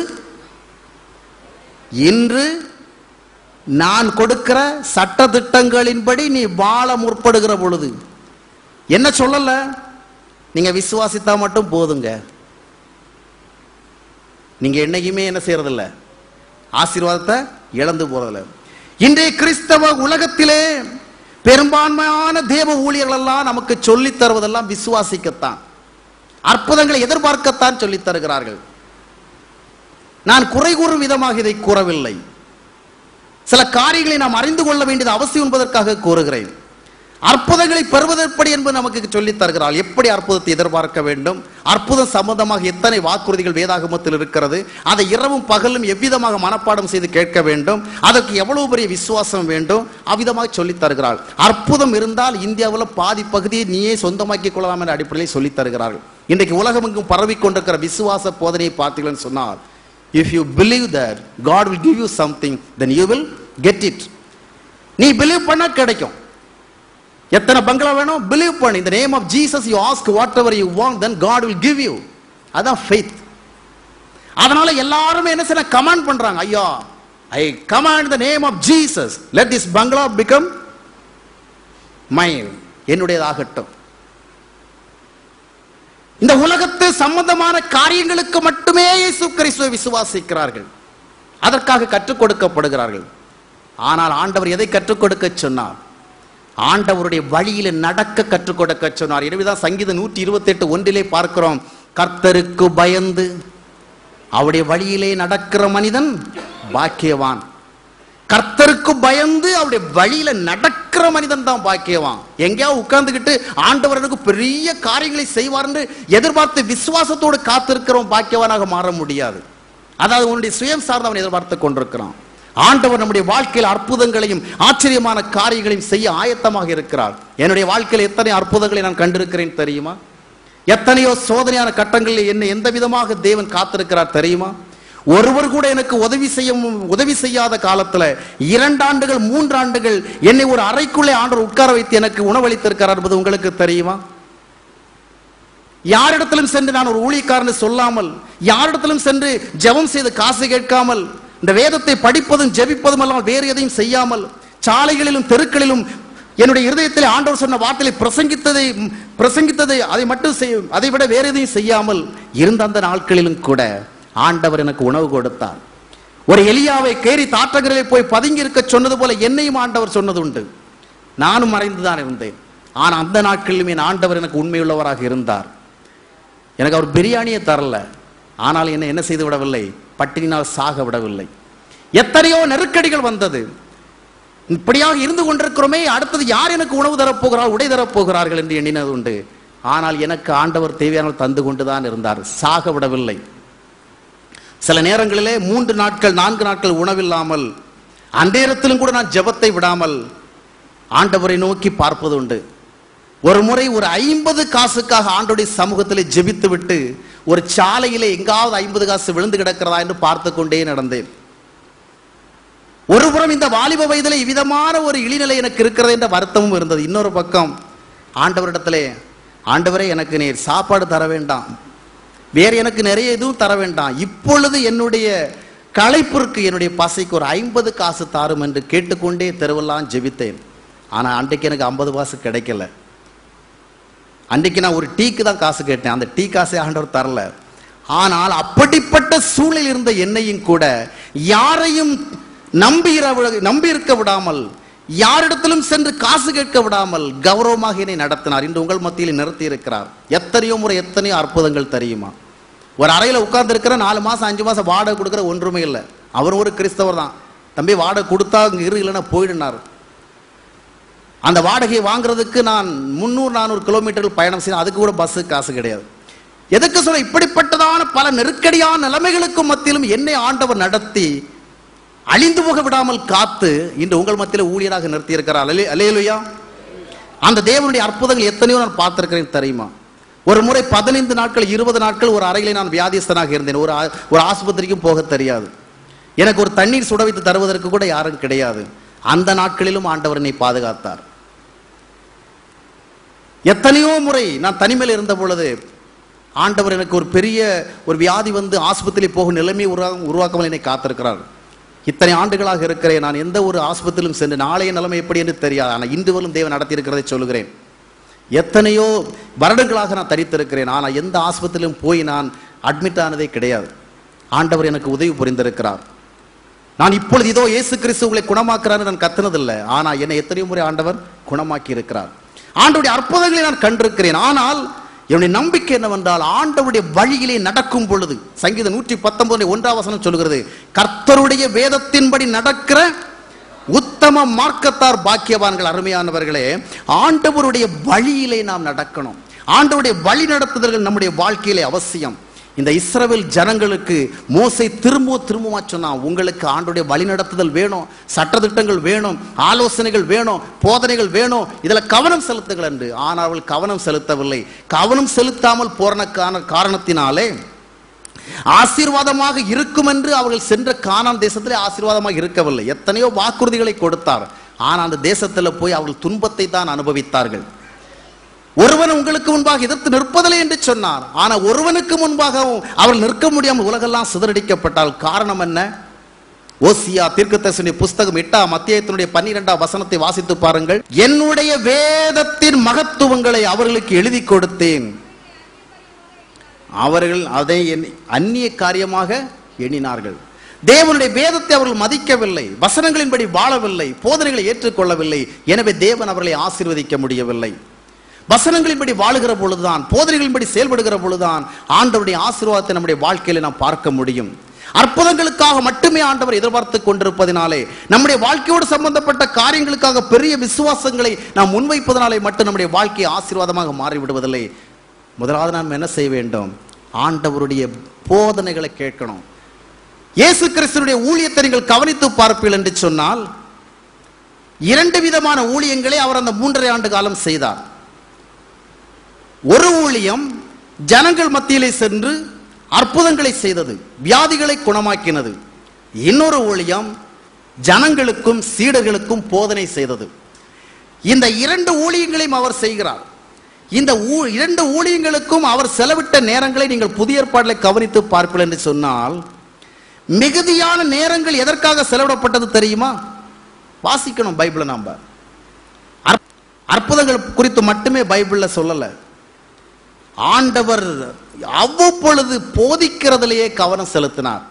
இன்று நான் கொடுக்கிற சட்ட திட்டங்களின்படி நீ வாழ முற்படுகிற பொழுது என்ன சொல்லல நீங்க விசுவாசித்தா மட்டும் போதுங்க நீங்க என்னைக்குமே என்ன செய்யறதில்ல ஆசீர்வாதத்தை இழந்து போறதில்ல இன்றைய கிறிஸ்தவ உலகத்திலே பெரும்பான்மையான தேவ ஊழியர்கள் எல்லாம் நமக்கு சொல்லித் தருவதெல்லாம் விசுவாசிக்கத்தான் அற்புதங்களை எதிர்பார்க்கத்தான் சொல்லித் தருகிறார்கள் நான் குறை கூறும் விதமாக இதை கூறவில்லை சில காரியங்களை நாம் அறிந்து கொள்ள வேண்டியது அவசியம் என்பதற்காக கூறுகிறேன் அற்புதங்களை பெறுவதற்படி என்பது நமக்கு சொல்லித் தருகிறாள் எப்படி அற்புதத்தை எதிர்பார்க்க வேண்டும் அற்புதம் சம்பந்தமாக எத்தனை வாக்குறுதிகள் வேதாகமத்தில் இருக்கிறது அதை இரவும் பகலும் எவ்விதமாக மனப்பாடம் செய்து கேட்க வேண்டும் அதற்கு எவ்வளவு பெரிய விசுவாசம் வேண்டும் அவ்விதமாக சொல்லித் தருகிறாள் அற்புதம் இருந்தால் இந்தியாவில் பாதி பகுதியை நீயே சொந்தமாக்கிக் கொள்ளலாம் என்ற அடிப்படையில் சொல்லித் தருகிறார்கள் இன்றைக்கு உலகமெங்கும் பரவி கொண்டிருக்கிற விசுவாச போதனையை பார்த்தீங்கன்னு சொன்னால் if you believe that god will give you something then you will get it நீ பிலீவ் பண்ணா கிடைக்கும் எத்தனை பங்களா வேணும் பிலீவ் பண்ணு இந்த name of Jesus you ask whatever you want then God will give you அதான் faith அதனால எல்லாருமே என்ன செய்ய கமாண்ட் பண்றாங்க ஐயா I command the name of Jesus let this bungalow become mine என்னுடையதாகட்டும் இந்த உலகத்து சம்பந்தமான காரியங்களுக்கு மட்டுமே இயேசு கிறிஸ்துவை விசுவாசிக்கிறார்கள் அதற்காக கற்றுக் கொடுக்கப்படுகிறார்கள் ஆனால் ஆண்டவர் எதை கற்றுக் கொடுக்க சொன்னார் ஆண்டவருடைய வழியில நடக்க கற்றுக் கொடுக்க சொன்னார் எனவேதான் சங்கீதம் நூற்றி இருபத்தி எட்டு ஒன்றிலே பார்க்கிறோம் கர்த்தருக்கு பயந்து அவருடைய வழியிலே நடக்கிற மனிதன் பாக்கியவான் கர்த்தருக்கு பயந்து அவருடைய வழியில நடக்கிற மனிதன் தான் பாக்கியவான் எங்கேயாவது உட்கார்ந்துகிட்டு ஆண்டவர் எனக்கு பெரிய காரியங்களை செய்வார் என்று எதிர்பார்த்து விசுவாசத்தோடு காத்திருக்கிறவன் பாக்கியவானாக மாற முடியாது அதாவது உன்னுடைய சுயம் சார்ந்து அவன் எதிர்பார்த்து கொண்டிருக்கிறான் ஆண்டவர் நம்முடைய வாழ்க்கையில் அற்புதங்களையும் ஆச்சரியமான காரியங்களையும் செய்ய ஆயத்தமாக இருக்கிறார் என்னுடைய வாழ்க்கையில் எத்தனை அற்புதங்களை நான் கண்டிருக்கிறேன் தெரியுமா எத்தனையோ சோதனையான கட்டங்களில் என்னை எந்த விதமாக தேவன் காத்திருக்கிறார் தெரியுமா ஒருவர் கூட எனக்கு உதவி செய்ய உதவி செய்யாத காலத்துல இரண்டு ஆண்டுகள் மூன்று ஆண்டுகள் என்னை ஒரு அறைக்குள்ளே ஆண்டவர் உட்கார வைத்து எனக்கு உணவளித்திருக்கிறார் என்பது உங்களுக்கு தெரியுமா யாரிடத்திலும் சென்று நான் ஒரு ஊழியக்காரன் சொல்லாமல் யாரிடத்திலும் சென்று ஜெபம் செய்து காசு கேட்காமல் இந்த வேதத்தை படிப்பதும் ஜெபிப்பதும் அல்லாமல் வேறு எதையும் செய்யாமல் சாலைகளிலும் தெருக்களிலும் என்னுடைய இருதயத்தில் ஆண்டவர் சொன்ன வார்த்தையை பிரசங்கித்ததை பிரசங்கித்ததை அதை மட்டும் செய்யும் அதை விட வேறு எதையும் செய்யாமல் இருந்த அந்த நாட்களிலும் கூட ஆண்டவர் எனக்கு உணவு கொடுத்தார் ஒரு எலியாவை கேரி தாற்றகரிலே போய் பதுங்கி இருக்க சொன்னது போல என்னையும் ஆண்டவர் சொன்னது உண்டு நானும் மறைந்துதான் இருந்தேன் ஆனால் அந்த நாட்களிலும் என் ஆண்டவர் எனக்கு உண்மையுள்ளவராக இருந்தார் எனக்கு அவர் பிரியாணியை தரல ஆனால் என்னை என்ன செய்து விடவில்லை பட்டினினால் சாக விடவில்லை எத்தனையோ நெருக்கடிகள் வந்தது இப்படியாக இருந்து கொண்டிருக்கிறோமே அடுத்தது யார் எனக்கு உணவு தரப்போகிறார் உடை தரப்போகிறார்கள் என்று எண்ணினது உண்டு ஆனால் எனக்கு ஆண்டவர் தேவையான தந்து கொண்டுதான் இருந்தார் சாக விடவில்லை சில நேரங்களிலே மூன்று நாட்கள் நான்கு நாட்கள் உணவில்லாமல் அந்நேரத்திலும் கூட நான் ஜெபத்தை விடாமல் ஆண்டவரை நோக்கி பார்ப்பது உண்டு ஒரு முறை ஒரு ஐம்பது காசுக்காக ஆண்டோடைய சமூகத்தில் ஜெபித்து விட்டு ஒரு சாலையிலே எங்காவது ஐம்பது காசு விழுந்து கிடக்கிறதா என்று பார்த்து கொண்டே நடந்தேன் ஒருபுறம் இந்த வாலிப வயதிலே இவ்விதமான ஒரு இழிநிலை எனக்கு இருக்கிறது என்ற வருத்தமும் இருந்தது இன்னொரு பக்கம் ஆண்டவரிடத்திலே ஆண்டவரே எனக்கு நீர் சாப்பாடு தர வேண்டாம் வேறு எனக்கு நிறைய எதுவும் தர வேண்டாம் இப்பொழுது என்னுடைய களைப்பிற்கு என்னுடைய பசைக்கு ஒரு ஐம்பது காசு தாரும் என்று கேட்டுக்கொண்டே தெருவெல்லாம் ஜெபித்தேன் ஆனால் அன்றைக்கு எனக்கு ஐம்பது காசு கிடைக்கல அன்றைக்கு நான் ஒரு டீக்கு தான் காசு கேட்டேன் அந்த டீ காசை ஆண்டவர் தரல ஆனால் அப்படிப்பட்ட சூழலில் இருந்த என்னையும் கூட யாரையும் நம்பி நம்பி இருக்க விடாமல் யாரிடத்திலும் சென்று காசு கேட்க விடாமல் கௌரவமாக என்னை நடத்தினார் இன்று உங்கள் மத்தியில் நிறுத்தி இருக்கிறார் எத்தனையோ முறை எத்தனையோ அற்புதங்கள் தெரியுமா ஒரு அறையில் உட்கார்ந்து இருக்கிற நாலு மாசம் அஞ்சு மாசம் வாடகை கொடுக்குற ஒன்றுமே இல்லை அவர் ஒரு கிறிஸ்தவர் தான் தம்பி வாடகை கொடுத்தா அங்கே இரு இல்லைன்னா போயிடுனார் அந்த வாடகையை வாங்குறதுக்கு நான் முந்நூறு நானூறு கிலோமீட்டர்கள் பயணம் செய்யணும் அதுக்கு கூட பஸ்ஸு காசு கிடையாது எதுக்கு சொல்ல இப்படிப்பட்டதான பல நெருக்கடியான நிலைமைகளுக்கு மத்தியிலும் என்னை ஆண்டவர் நடத்தி அழிந்து போக விடாமல் காத்து இன்று உங்கள் மத்தியில் ஊழியராக நிறுத்தி இருக்கிறார் அலேலுயா அந்த தேவனுடைய அற்புதங்கள் எத்தனையோ நான் பார்த்திருக்கிறேன் தெரியுமா ஒரு முறை பதினைந்து நாட்கள் இருபது நாட்கள் ஒரு அறையிலே நான் வியாதிஸ்தனாக இருந்தேன் ஒரு ஆ- ஒரு ஆஸ்பத்திரிக்கும் போக தெரியாது எனக்கு ஒரு தண்ணீர் சுட வைத்து தருவதற்கு கூட யாரும் கிடையாது அந்த நாட்களிலும் ஆண்டவர் என்னை பாதுகாத்தார் எத்தனையோ முறை நான் தனிமையில் இருந்த பொழுது ஆண்டவர் எனக்கு ஒரு பெரிய ஒரு வியாதி வந்து ஆஸ்பத்திரி போகும் நிலைமை உருவா- உருவாக்காமல் என்னை காத்திருக்கிறார் இத்தனை ஆண்டுகளாக இருக்கிறேன் நான் எந்த ஒரு ஆஸ்பத்திரியிலும் சென்று நாளைய நிலைமை எப்படி என்று தெரியாது ஆனால் இன்று வரும் தேவன் நடத்தி இருக்கிறதை சொல்லுகிறேன் எத்தனையோ வருடங்களாக நான் தரித்திருக்கிறேன் ஆனால் எந்த ஆஸ்பத்திரியிலும் போய் நான் அட்மிட் ஆனதே கிடையாது ஆண்டவர் எனக்கு உதவி புரிந்திருக்கிறார் நான் இப்பொழுது இதோ இயேசு கிறிஸ்து உங்களை குணமாக்குறான்னு நான் கத்துனதில்லை ஆனால் என்னை எத்தனையோ முறை ஆண்டவர் குணமாக்கி இருக்கிறார் ஆண்டவருடைய அற்புதங்களை நான் கண்டிருக்கிறேன் ஆனால் என்னுடைய நம்பிக்கை என்னவென்றால் ஆண்டவருடைய வழியிலே நடக்கும் பொழுது சங்கீதம் நூற்றி பத்தொன்பது ஒன்றாம் வசனம் சொல்கிறது கர்த்தருடைய வேதத்தின்படி நடக்கிற உத்தம மார்க்கத்தார் பாக்கியவான்கள் அருமையானவர்களே ஆண்டவருடைய வழியிலே நாம் நடக்கணும் ஆண்டவருடைய வழி நடத்துதல்கள் நம்முடைய வாழ்க்கையிலே அவசியம் இந்த இஸ்ரவேல் ஜனங்களுக்கு மோசை திரும்ப திரும்பமா சொன்னான் உங்களுக்கு ஆண்டுடைய வழிநடத்துதல் வேணும் சட்டதிட்டங்கள் வேணும் ஆலோசனைகள் வேணும் போதனைகள் வேணும் இதுல கவனம் செலுத்துங்கள் என்று ஆனால் அவள் கவனம் செலுத்தவில்லை கவனம் செலுத்தாமல் போறனக்கான காரணத்தினாலே ஆசீர்வாதமாக இருக்கும் என்று அவர்கள் சென்ற கானான் தேசத்திலே ஆசீர்வாதமாக இருக்கவில்லை எத்தனையோ வாக்குறுதிகளை கொடுத்தார் ஆனால் அந்த தேசத்தில் போய் அவர்கள் துன்பத்தை தான் அனுபவித்தார்கள் ஒருவன் உங்களுக்கு முன்பாக எதிர்த்து நிற்பதில்லை என்று சொன்னார் ஆனா ஒருவனுக்கு முன்பாகவும் அவர்கள் நிற்க முடியாமல் உலகெல்லாம் சிதறடிக்கப்பட்டால் காரணம் என்ன ஓசியா தீர்க்கதரிசனி புஸ்தகம் எட்டாம் அத்தியாயத்தினுடைய பன்னிரெண்டாம் வசனத்தை வாசித்து பாருங்கள் என்னுடைய வேதத்தின் மகத்துவங்களை அவர்களுக்கு எழுதி கொடுத்தேன் அவர்கள் அதை எண்ணி- அந்நிய காரியமாக எண்ணினார்கள் தேவனுடைய வேதத்தை அவர்கள் மதிக்கவில்லை வசனங்களின்படி வாழவில்லை போதனைகளை ஏற்றுக்கொள்ளவில்லை எனவே தேவன் அவர்களை ஆசீர்வதிக்க முடியவில்லை வசனங்களின்படி வாழுகிற பொழுதுதான் போதனைகளின்படி செயல்படுகிற பொழுதுதான் ஆண்டவருடைய ஆசீர்வாதத்தை நம்முடைய வாழ்க்கையில நாம் பார்க்க முடியும் அற்புதங்களுக்காக மட்டுமே ஆண்டவர் எதிர்பார்த்து கொண்டிருப்பதினாலே நம்முடைய வாழ்க்கையோடு சம்பந்தப்பட்ட காரியங்களுக்காக பெரிய விசுவாசங்களை நாம் முன்வைப்பதனாலே மட்டும் நம்முடைய வாழ்க்கை ஆசீர்வாதமாக மாறிவிடுவதில்லை முதலாவது நாம் என்ன செய்ய வேண்டும் ஆண்டவருடைய போதனைகளை கேட்கணும் இயேசு கிறிஸ்துடைய ஊழியத்தை நீங்கள் கவனித்து பார்ப்பீர்கள் என்று சொன்னால் இரண்டு விதமான ஊழியங்களை அவர் அந்த மூன்றரை ஆண்டு காலம் செய்தார் ஒரு ஊழியம் ஜனங்கள் மத்தியிலே சென்று அற்புதங்களை செய்தது வியாதிகளை குணமாக்கினது இன்னொரு ஊழியம் ஜனங்களுக்கும் சீடர்களுக்கும் போதனை செய்தது இந்த இரண்டு ஊழியங்களையும் அவர் செய்கிறார் இந்த ஊ- இரண்டு ஊழியங்களுக்கும் அவர் செலவிட்ட நேரங்களை நீங்கள் புதிய ஏற்பாட்டில் கவனித்து பார்ப்பீர்கள் என்று சொன்னால் மிகுதியான நேரங்கள் எதற்காக செலவிடப்பட்டது தெரியுமா வாசிக்கணும் பைபிளை நாம அற்ப- அற்புதங்கள் குறித்து மட்டுமே பைபிள்ல சொல்லல ஆண்டவர் அவ்வப்பொழுது போதிக்கிறதிலேயே கவனம் செலுத்தினார்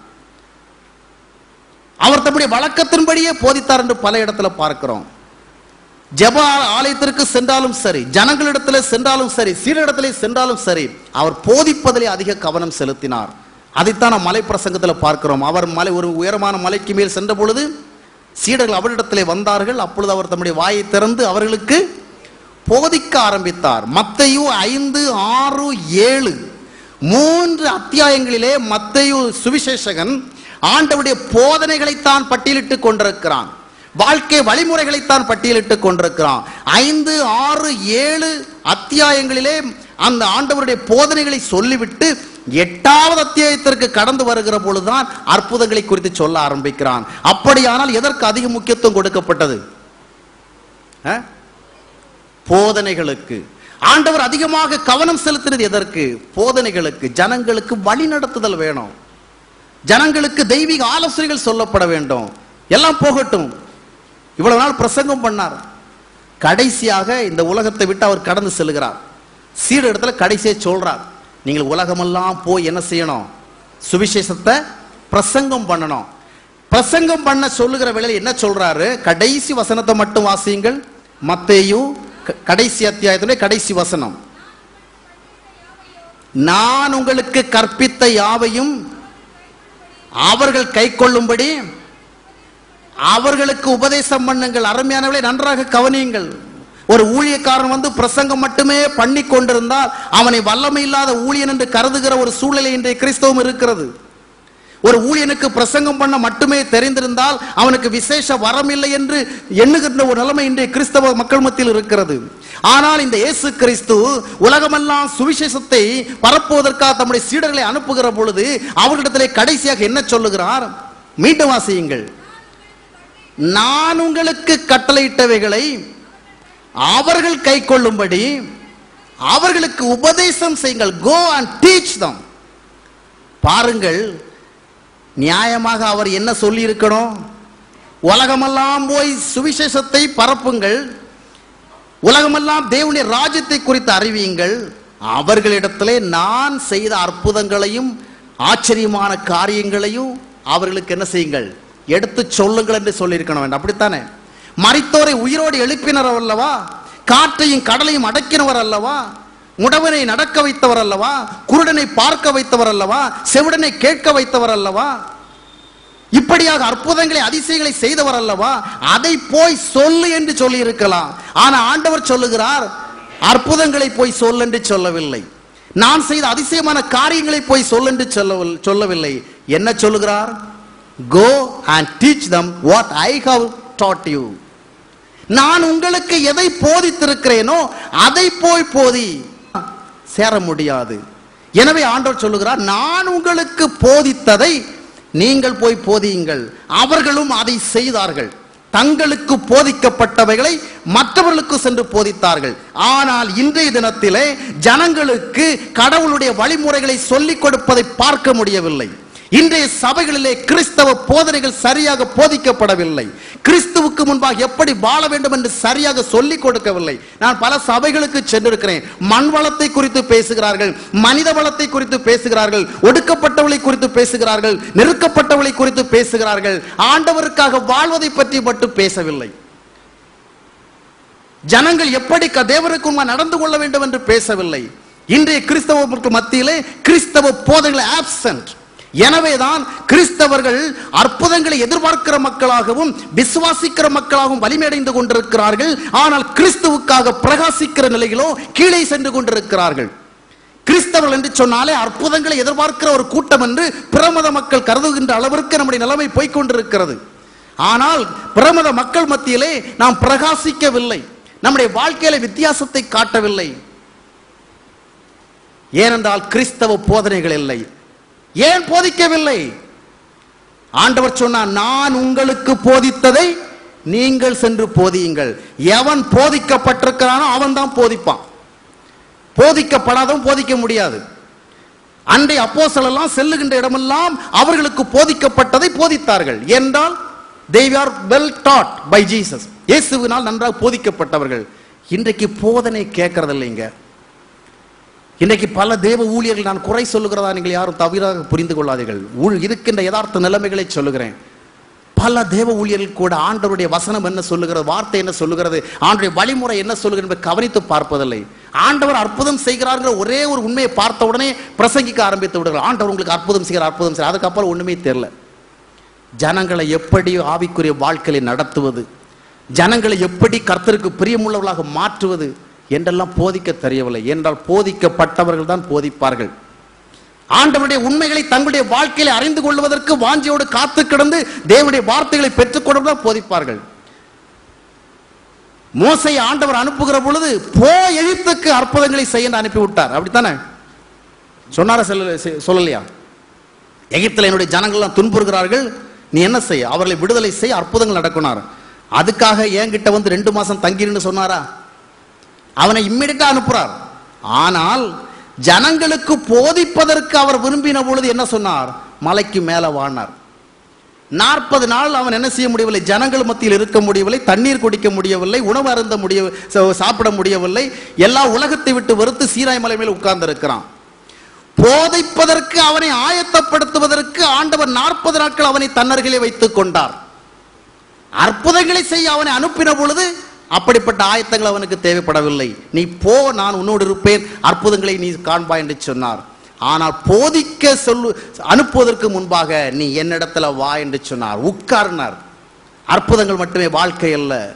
அவர் தம்முடைய வழக்கத்தின்படியே போதித்தார் என்று பல இடத்துல பார்க்கிறோம் ஜெப ஆலயத்திற்கு சென்றாலும் சரி ஜனங்களிடத்துல சென்றாலும் சரி சீரிடத்திலே சென்றாலும் சரி அவர் போதிப்பதிலே அதிக கவனம் செலுத்தினார் அதைத்தான் நாம் மலை பிரசங்கத்தில் பார்க்கிறோம் அவர் மலை ஒரு உயரமான மலைக்கு மேல் சென்ற பொழுது சீடர்கள் அவரிடத்திலே வந்தார்கள் அப்பொழுது அவர் தம்முடைய வாயை திறந்து அவர்களுக்கு போதிக்க ஆரம்பித்தார் மத்தையு ஐந்து ஆறு ஏழு மூன்று அத்தியாயங்களிலே மத்தையு சுவிசேஷகன் ஆண்டவருடைய போதனைகளைத்தான் பட்டியலிட்டு கொண்டிருக்கிறான் வாழ்க்கை வழிமுறைகளைத்தான் பட்டியலிட்டு கொண்டிருக்கிறான் ஐந்து ஆறு ஏழு அத்தியாயங்களிலே அந்த ஆண்டவருடைய போதனைகளை சொல்லிவிட்டு எட்டாவது அத்தியாயத்திற்கு கடந்து வருகிற பொழுதுதான் அற்புதங்களை குறித்து சொல்ல ஆரம்பிக்கிறான் அப்படியானால் எதற்கு அதிக முக்கியத்துவம் கொடுக்கப்பட்டது ஆ? போதனைகளுக்கு ஆண்டவர் அதிகமாக கவனம் செலுத்தினது எதற்கு போதனைகளுக்கு ஜனங்களுக்கு வழி நடத்துதல் வேணும் ஜனங்களுக்கு தெய்வீக ஆலோசனைகள் சொல்லப்பட வேண்டும் எல்லாம் போகட்டும் இவ்வளவு நாள் பிரசங்கம் பண்ணார் கடைசியாக இந்த உலகத்தை விட்டு அவர் கடந்து செல்கிறார் சீட இடத்துல கடைசியை சொல்றார் நீங்கள் உலகமெல்லாம் போய் என்ன செய்யணும் சுவிசேஷத்தை பிரசங்கம் பண்ணணும் பிரசங்கம் பண்ண சொல்லுகிற வேளையில் என்ன சொல்றாரு கடைசி வசனத்தை மட்டும் வாசியுங்கள் மத்தேயும் க- கடைசி அத்தியாயத்துடைய கடைசி வசனம் நான் உங்களுக்கு கற்பித்த யாவையும் அவர்கள் கை கொள்ளும்படி அவர்களுக்கு உபதேசம் பண்ணுங்கள் அருமையானவளை நன்றாக கவனியுங்கள் ஒரு ஊழியக்காரன் வந்து பிரசங்கம் மட்டுமே பண்ணி கொண்டிருந்தால் அவனை வல்லமை இல்லாத ஊழியன் என்று கருதுகிற ஒரு சூழ்நிலை இன்றைய கிறிஸ்தவம் இருக்கிறது ஒரு ஊழியனுக்கு பிரசங்கம் பண்ண மட்டுமே தெரிந்திருந்தால் அவனுக்கு விசேஷ வரம் இல்லை என்று எண்ணுகின்ற ஒரு நிலைமை இன்றைய கிறிஸ்தவ மக்கள் மத்தியில் இருக்கிறது ஆனால் இந்த இயேசு கிறிஸ்து உலகமெல்லாம் சுவிசேஷத்தை பரப்புவதற்காக தம்முடைய சீடர்களை அனுப்புகிற பொழுது அவர்களிடத்திலே கடைசியாக என்ன சொல்லுகிறார் மீண்டும் வாசியுங்கள் நான் உங்களுக்கு கட்டளையிட்டவைகளை அவர்கள் கை கொள்ளும்படி அவர்களுக்கு உபதேசம் செய்யுங்கள் கோ அண்ட் டீச் தம் பாருங்கள் நியாயமாக அவர் என்ன சொல்லி இருக்கணும் உலகமெல்லாம் போய் சுவிசேஷத்தை பரப்புங்கள் உலகமெல்லாம் தேவனுடைய ராஜ்யத்தை குறித்து அறிவியுங்கள் அவர்களிடத்திலே நான் செய்த அற்புதங்களையும் ஆச்சரியமான காரியங்களையும் அவர்களுக்கு என்ன செய்யுங்கள் எடுத்து சொல்லுங்கள் என்று சொல்லியிருக்கணும் வேண்டும் அப்படித்தானே மரித்தோரை உயிரோடு எழுப்பினர் அல்லவா காற்றையும் கடலையும் அடக்கினவர் அல்லவா முடவனை நடக்க வைத்தவர் அல்லவா குருடனை பார்க்க வைத்தவர் அல்லவா செவிடனை கேட்க வைத்தவர் அல்லவா இப்படியாக அற்புதங்களை அதிசயங்களை செய்தவர் அல்லவா அதை போய் சொல்லு என்று சொல்லி இருக்கலாம் ஆனா ஆண்டவர் சொல்லுகிறார் அற்புதங்களை போய் சொல் என்று சொல்லவில்லை நான் செய்த அதிசயமான காரியங்களை போய் சொல் என்று சொல்லவில்- சொல்லவில்லை என்ன சொல்லுகிறார் go and teach them what I have taught you நான் உங்களுக்கு எதை போதித்திருக்கிறேனோ அதை போய் போதி சேர முடியாது எனவே ஆண்டவர் சொல்லுகிறார் நான் உங்களுக்கு போதித்ததை நீங்கள் போய் போதியுங்கள் அவர்களும் அதை செய்தார்கள் தங்களுக்கு போதிக்கப்பட்டவைகளை மற்றவர்களுக்கு சென்று போதித்தார்கள் ஆனால் இன்றைய தினத்திலே ஜனங்களுக்கு கடவுளுடைய வழிமுறைகளை சொல்லிக் கொடுப்பதை பார்க்க முடியவில்லை இன்றைய சபைகளிலே கிறிஸ்தவ போதனைகள் சரியாக போதிக்கப்படவில்லை கிறிஸ்துவுக்கு முன்பாக எப்படி வாழ வேண்டும் என்று சரியாக சொல்லிக் கொடுக்கவில்லை நான் பல சபைகளுக்கு சென்றிருக்கிறேன் மண் வளத்தை குறித்து பேசுகிறார்கள் மனித வளத்தை குறித்து பேசுகிறார்கள் ஒடுக்கப்பட்டவளை குறித்து பேசுகிறார்கள் நெருக்கப்பட்டவளை குறித்து பேசுகிறார்கள் ஆண்டவருக்காக வாழ்வதை பற்றி மட்டும் பேசவில்லை ஜனங்கள் எப்படி க- தேவனுக்கு முன்பாக நடந்து கொள்ள வேண்டும் என்று பேசவில்லை இன்றைய கிறிஸ்தவ மத்தியிலே கிறிஸ்தவ போதைகள் ஆப்சன்ட் எனவேதான் கிறிஸ்தவர்கள் அற்புதங்களை எதிர்பார்க்கிற மக்களாகவும் விசுவாசிக்கிற மக்களாகவும் வலிமையடைந்து கொண்டிருக்கிறார்கள் ஆனால் கிறிஸ்துவுக்காக பிரகாசிக்கிற நிலையிலோ கீழே சென்று கொண்டிருக்கிறார்கள் கிறிஸ்தவர்கள் என்று சொன்னாலே அற்புதங்களை எதிர்பார்க்கிற ஒரு கூட்டம் என்று பிரமத மக்கள் கருதுகின்ற அளவிற்கு நம்முடைய நிலைமை போய்க்கொண்டிருக்கிறது ஆனால் பிரமத மக்கள் மத்தியிலே நாம் பிரகாசிக்கவில்லை நம்முடைய வாழ்க்கையில வித்தியாசத்தை காட்டவில்லை ஏனென்றால் கிறிஸ்தவ போதனைகள் இல்லை ஏன் போதிக்கவில்லை ஆண்டவர் சொன்னார் நான் உங்களுக்கு போதித்ததை நீங்கள் சென்று போதியுங்கள் எவன் போதிக்கப்பட்டிருக்கிறானோ அவன் தான் போதிப்பான் போதிக்கப்படாதவன் போதிக்க முடியாது அன்றைய அப்போஸ்தலர் செல்லுகின்ற இடமெல்லாம் அவர்களுக்கு போதிக்கப்பட்டதை போதித்தார்கள் என்றால் they are well taught by Jesus இயேசுவினால் நன்றாக போதிக்கப்பட்டவர்கள் இன்றைக்கு போதனை கேட்கறது இல்லைங்க இன்றைக்கு பல தேவ ஊழியர்கள் நான் குறை சொல்லுகிறதா நீங்கள் யாரும் தவிராக புரிந்து கொள்ளாதீர்கள் ஊழ் இருக்கின்ற யதார்த்த நிலைமைகளை சொல்லுகிறேன் பல தேவ ஊழியர்கள் கூட ஆண்டவருடைய வசனம் என்ன சொல்லுகிறது வார்த்தை என்ன சொல்லுகிறது ஆண்டவருடைய வழிமுறை என்ன சொல்லுகிறது என்பதை கவனித்து பார்ப்பதில்லை ஆண்டவர் அற்புதம் செய்கிறார்ங்கிற ஒரே ஒரு உண்மையை பார்த்த உடனே பிரசங்கிக்க ஆரம்பித்து விடுகிறார் ஆண்டவர் உங்களுக்கு அற்புதம் செய்கிறார் அற்புதம் செய்கிறார் அதுக்கப்புறம் ஒண்ணுமே தெரியல ஜனங்களை எப்படி ஆவிக்குரிய வாழ்க்கையை நடத்துவது ஜனங்களை எப்படி கர்த்தருக்கு பிரியமுள்ளவர்களாக மாற்றுவது என்றெல்லாம் போதிக்க தெரியவில்லை என்றால் போதிக்கப்பட்டவர்கள் தான் போதிப்பார்கள் ஆண்டவருடைய உண்மைகளை தங்களுடைய வாழ்க்கையில அறிந்து கொள்வதற்கு வாஞ்சியோடு காத்து கிடந்து தேவனுடைய வார்த்தைகளை பெற்றுக்கொண்டு தான் போதிப்பார்கள் மோசையை ஆண்டவர் அனுப்புகிற பொழுது போ எகிப்துக்கு அற்புதங்களை செய்ய என்று அனுப்பி விட்டார் அப்படித்தானே சொன்னாரா சொல்ல சொல்லலையா எகிப்தில் என்னுடைய ஜனங்கள்லாம் துன்புறுகிறார்கள் நீ என்ன செய் அவர்களை விடுதலை செய் அற்புதங்கள் நடக்குனார் அதுக்காக என்கிட்ட வந்து ரெண்டு மாசம் தங்கிருன்னு சொன்னாரா அவனை இம்மிடியா அனுப்புறார் ஆனால் ஜனங்களுக்கு போதிப்பதற்கு அவர் விரும்பின பொழுது என்ன சொன்னார் மலைக்கு மேல வானார் நாற்பது நாள் அவன் என்ன செய்ய முடியவில்லை ஜனங்கள் மத்தியில் இருக்க முடியவில்லை தண்ணீர் குடிக்க முடியவில்லை உணவு அருந்த முடிய ச- சாப்பிட முடியவில்லை எல்லா உலகத்தை விட்டு வெறுத்து சீராய் மலை மேல் உட்கார்ந்து இருக்கிறான் போதிப்பதற்கு அவனை ஆயத்தப்படுத்துவதற்கு ஆண்டவர் நாற்பது நாட்கள் அவனை தன்னருகிலே வைத்துக் கொண்டார் அற்புதங்களை செய்ய அவனை அனுப்பின பொழுது அப்படிப்பட்ட ஆயத்தங்கள் அவனுக்கு தேவைப்படவில்லை நீ போ நான் உன்னோடு இருப்பேன் அற்புதங்களை நீ காண்பாய் என்று சொன்னார் ஆனால் போதிக்க சொல்லு அனுப்புவதற்கு முன்பாக நீ என்னிடத்துல வா என்று சொன்னார் உட்கார்னார் அற்புதங்கள் மட்டுமே வாழ்க்கை அல்ல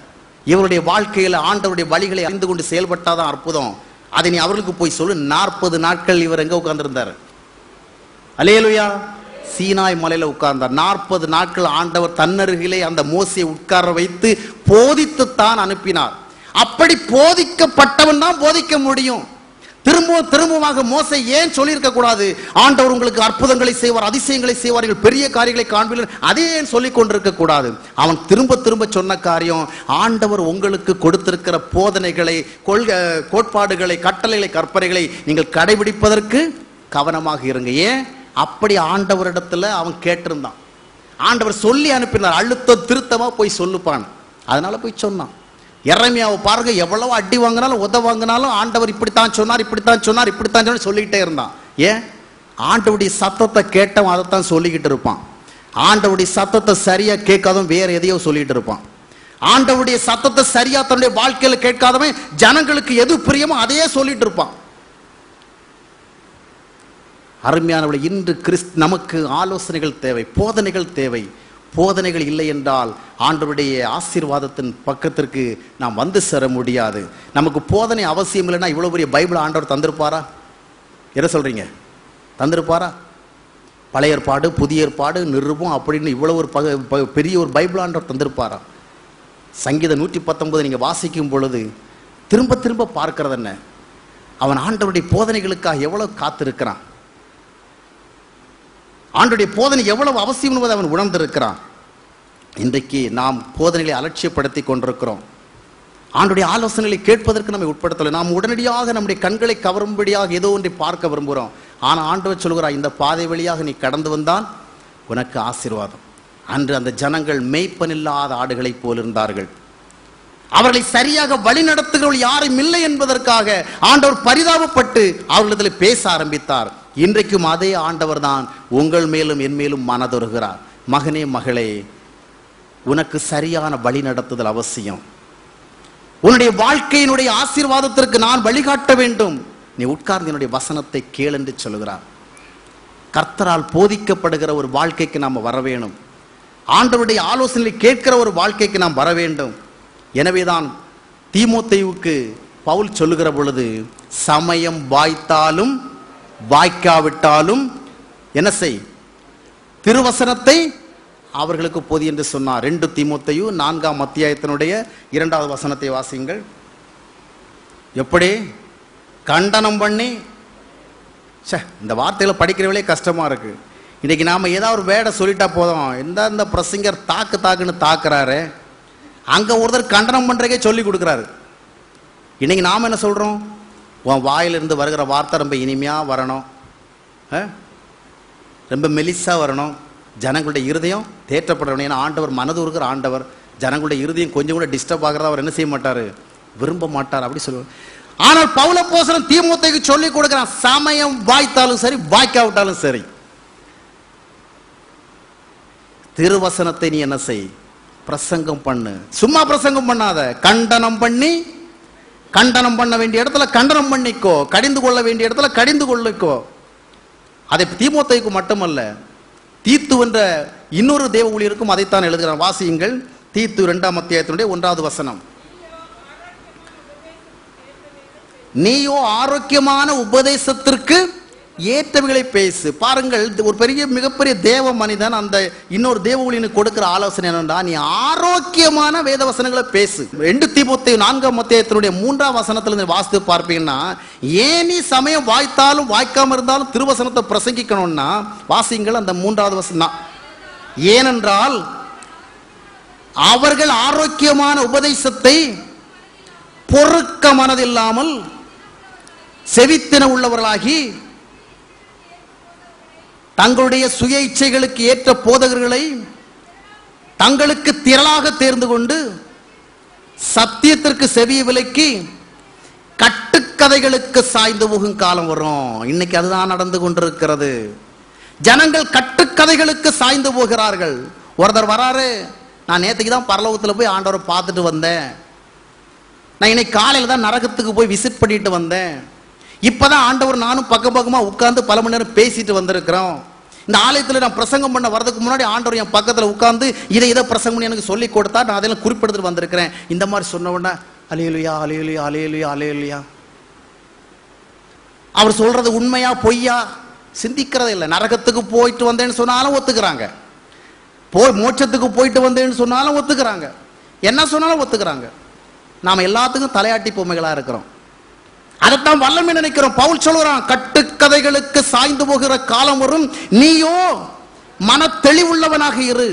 இவருடைய வாழ்க்கையில ஆண்டவருடைய வழிகளை அறிந்து கொண்டு செயல்பட்டாதான் அற்புதம் அதை நீ அவர்களுக்கு போய் சொல்லு நாற்பது நாட்கள் இவர் எங்க உட்கார்ந்திருந்தார் அலேலுயா சீனாய் மலையில உட்கார்ந்தார் நாற்பது நாட்கள் ஆண்டவர் தன்னருகிலே அந்த மோசையை உட்கார வைத்து போதித்துத்தான் அனுப்பினார் அப்படி போதிக்கப்பட்டவன் தான் போதிக்க முடியும் திரும்பவும் திரும்பமாக மோசை ஏன் சொல்லியிருக்க கூடாது ஆண்டவர் உங்களுக்கு அற்புதங்களை செய்வார் அதிசயங்களை செய்வார்கள் பெரிய காரியங்களை காண்பீர்கள் அதே ஏன் சொல்லிக் கொண்டிருக்க கூடாது அவன் திரும்ப திரும்ப சொன்ன காரியம் ஆண்டவர் உங்களுக்கு கொடுத்திருக்கிற போதனைகளை கொள்கை கோட்பாடுகளை கட்டளைகளை கற்பனைகளை நீங்கள் கடைபிடிப்பதற்கு கவனமாக இருங்க ஏன் அப்படி ஆண்டவரிடத்துல அவன் கேட்டிருந்தான் ஆண்டவர் சொல்லி அனுப்பினார் அழுத்த திருத்தமா போய் சொல்லுப்பான் அதனால போய் சொன்னான் எரமியாவை பாருங்க எவ்வளவு அடி வாங்கினாலும் உத வாங்கினாலும் ஆண்டவர் இப்படித்தான் சொன்னார் இப்படித்தான் சொன்னார் இப்படித்தான் சொன்னார் சொல்லிக்கிட்டே இருந்தான் ஏன் ஆண்டவருடைய சத்தத்தை கேட்டவன் அதைத்தான் சொல்லிக்கிட்டு இருப்பான் ஆண்டவருடைய சத்தத்தை சரியா கேட்காதவன் வேற எதையோ சொல்லிட்டு இருப்பான் ஆண்டவருடைய சத்தத்தை சரியா தன்னுடைய வாழ்க்கையில கேட்காதவன் ஜனங்களுக்கு எது பிரியமோ அதையே சொல்லிட்டு இருப்பான் அருமையானவளை இன்று கிறிஸ்த் நமக்கு ஆலோசனைகள் தேவை போதனைகள் தேவை போதனைகள் இல்லை என்றால் ஆண்டவருடைய ஆசீர்வாதத்தின் பக்கத்திற்கு நாம் வந்து சேர முடியாது நமக்கு போதனை அவசியம் இல்லைன்னா இவ்வளவு பெரிய பைபிள் ஆண்டவர் தந்திருப்பாரா என்ன சொல்றீங்க தந்திருப்பாரா பழைய ஏற்பாடு புதிய ஏற்பாடு நிருபம் அப்படின்னு இவ்வளவு ஒரு பக ப- பெரிய ஒரு பைபிள் ஆண்டவர் தந்திருப்பாரா சங்கீத நூற்றி பத்தொன்பது நீங்க வாசிக்கும் பொழுது திரும்ப திரும்ப பார்க்கிறது என்ன அவன் ஆண்டவருடைய போதனைகளுக்காக எவ்வளவு காத்திருக்கிறான் ஆண்டுடைய போதனை எவ்வளவு அவசியம் என்பதை அவன் உணர்ந்திருக்கிறான் இன்றைக்கு நாம் போதனைகளை அலட்சியப்படுத்தி கொண்டிருக்கிறோம் ஆண்டுடைய ஆலோசனைகளை கேட்பதற்கு நம்மை உட்படுத்தலை நாம் உடனடியாக நம்முடைய கண்களை கவரும்படியாக ஏதோ ஒன்றை பார்க்க விரும்புகிறோம் ஆனால் ஆண்டவர் சொல்கிறார் இந்த பாதை வழியாக நீ கடந்து வந்தால் உனக்கு ஆசீர்வாதம் அன்று அந்த ஜனங்கள் மேய்ப்பனில்லாத ஆடுகளைப் போல் இருந்தார்கள் அவர்களை சரியாக வழி நடத்துகிறவர்கள் யாரும் இல்லை என்பதற்காக ஆண்டவர் பரிதாபப்பட்டு அவர்களிடத்தில் பேச ஆரம்பித்தார் இன்றைக்கும் அதே ஆண்டவர் தான் உங்கள் மேலும் என் மேலும் மனதொருகிறார் மகனே மகளே உனக்கு சரியான வழி நடத்துதல் அவசியம் உன்னுடைய வாழ்க்கையினுடைய ஆசீர்வாதத்திற்கு நான் வழிகாட்ட வேண்டும் நீ உட்கார்ந்து என்னுடைய வசனத்தை கேள் என்று சொல்கிறார் கர்த்தரால் போதிக்கப்படுகிற ஒரு வாழ்க்கைக்கு நாம் வர வேணும் ஆண்டவருடைய ஆலோசனை கேட்கிற ஒரு வாழ்க்கைக்கு நாம் வர வேண்டும் எனவேதான் தீமோத்தேயுவுக்கு பவுல் சொல்லுகிற பொழுது சமயம் வாய்த்தாலும் வாய்க்காவிட்டாலும் என்ன செய் திருவசனத்தை அவர்களுக்கு போதி என்று சொன்னார் ரெண்டு தீமோத்தேயு நான்காம் அத்தியாயத்தினுடைய இரண்டாவது வசனத்தை வாசியுங்கள் எப்படி கண்டனம் பண்ணி ச்சே இந்த வார்த்தைகளை படிக்கிறவளே கஷ்டமா இருக்கு இன்னைக்கு நாம ஏதாவது ஒரு வேடை சொல்லிட்டா போதும் இந்த இந்த பிரசங்கர் தாக்கு தாக்குன்னு தாக்குறாரு அங்க ஒருத்தர் கண்டனம் பண்றதுக்கே சொல்லி கொடுக்குறாரு இன்னைக்கு நாம என்ன சொல்றோம் உன் வாயிலிருந்து வருகிற வார்த்தை ரொம்ப இனிமையா வரணும் ஆ? ரொம்ப மெலிசா வரணும் ஜனங்களுடைய இருதயம் தேற்றப்படணும் ஏன்னா ஆண்டவர் மனது இருக்கிற ஆண்டவர் ஜனங்களுடைய இருதயம் கொஞ்சம் கூட டிஸ்டர்ப் ஆகிறத அவர் என்ன செய்ய மாட்டாரு விரும்ப மாட்டார் அப்படி சொல்லுவார் ஆனால் பவுல போசனம் தீமூத்தைக்கு சொல்லி கொடுக்கிறான் சமயம் வாய்த்தாலும் சரி வாய்க்காவிட்டாலும் சரி திருவசனத்தை நீ என்ன செய் பிரசங்கம் பண்ணு சும்மா பிரசங்கம் பண்ணாத கண்டனம் பண்ணி கண்டனம் பண்ண வேண்டிய இடத்துல கண்டனம் பண்ணிக்கோ கடிந்து கொள்ள வேண்டிய இடத்துல கடிந்து கொள்ளிக்கோ அதை தீமோத்தேயுக்கு மட்டுமல்ல தீத்து என்ற இன்னொரு தேவ ஊழியருக்கும் அதைத்தான் எழுதுகிறார் வாசியுங்கள் தீத்து இரண்டாம் அத்தியாயத்தினுடைய ஒன்றாவது வசனம் நீயோ ஆரோக்கியமான உபதேசத்திற்கு ஏற்றவைகளை பேசு பாருங்கள் இது ஒரு பெரிய மிகப்பெரிய தேவ மனிதன் அந்த இன்னொரு தேவ ஊழியனுக்கு கொடுக்கிற ஆலோசனை என்னன்னா நீ ஆரோக்கியமான வேத வசனங்களை பேசு ரெண்டு தீபத்தை நான்காம் அத்தியாயத்தினுடைய மூன்றாம் வசனத்துல இருந்து வாசித்து பார்ப்பீங்கன்னா ஏன் நீ சமயம் வாய்த்தாலும் வாய்க்காம இருந்தாலும் திருவசனத்தை பிரசங்கிக்கணும்னா வாசிங்கள் அந்த மூன்றாவது வசனம் ஏனென்றால் அவர்கள் ஆரோக்கியமான உபதேசத்தை பொறுக்க மனதில்லாமல் செவித்தின உள்ளவர்களாகி தங்களுடைய சுய இச்சைகளுக்கு ஏற்ற போதகர்களை தங்களுக்கு திரளாக தேர்ந்து கொண்டு சத்தியத்திற்கு செவிய விலைக்கு கட்டுக்கதைகளுக்கு சாய்ந்து போகும் காலம் வரும் இன்னைக்கு அதுதான் நடந்து கொண்டிருக்கிறது ஜனங்கள் கட்டுக்கதைகளுக்கு சாய்ந்து போகிறார்கள் ஒருத்தர் வராரு நான் நேற்றுக்கு தான் பரலோகத்தில் போய் ஆண்டவரை பார்த்துட்டு வந்தேன் நான் இன்னைக்கு காலையில் தான் நரகத்துக்கு போய் விசிட் பண்ணிட்டு வந்தேன் இப்பதான் ஆண்டவர் நானும் பக்கம் பக்கமா உட்கார்ந்து பல மணி நேரம் பேசிட்டு வந்திருக்கிறோம் இந்த ஆலயத்தில் நான் பிரசங்கம் பண்ண வரதுக்கு முன்னாடி ஆண்டவர் என் பக்கத்தில் உட்கார்ந்து இதை இதை பிரசங்கம் பண்ணி எனக்கு சொல்லி கொடுத்தா நான் அதெல்லாம் குறிப்பிடுத்துட்டு வந்திருக்கிறேன் இந்த மாதிரி சொன்ன உடனே அலையலுயா அலையலுயா அலையலுயா அலையலுயா அவர் சொல்றது உண்மையா பொய்யா சிந்திக்கிறதே இல்லை நரகத்துக்கு போயிட்டு வந்தேன்னு சொன்னாலும் ஒத்துக்கிறாங்க போய் மோட்சத்துக்கு போயிட்டு வந்தேன்னு சொன்னாலும் ஒத்துக்கிறாங்க என்ன சொன்னாலும் ஒத்துக்கிறாங்க நாம எல்லாத்துக்கும் தலையாட்டி பொம்மைகளா இருக்கிறோம் அதைத்தான் வல்லமை நினைக்கிறோம் பவுல் சொல்லுறான் கட்டுக்கதைகளுக்கு சாய்ந்து போகிற காலம் வரும் நீயோ மன தெளிவுள்ளவனாக இரு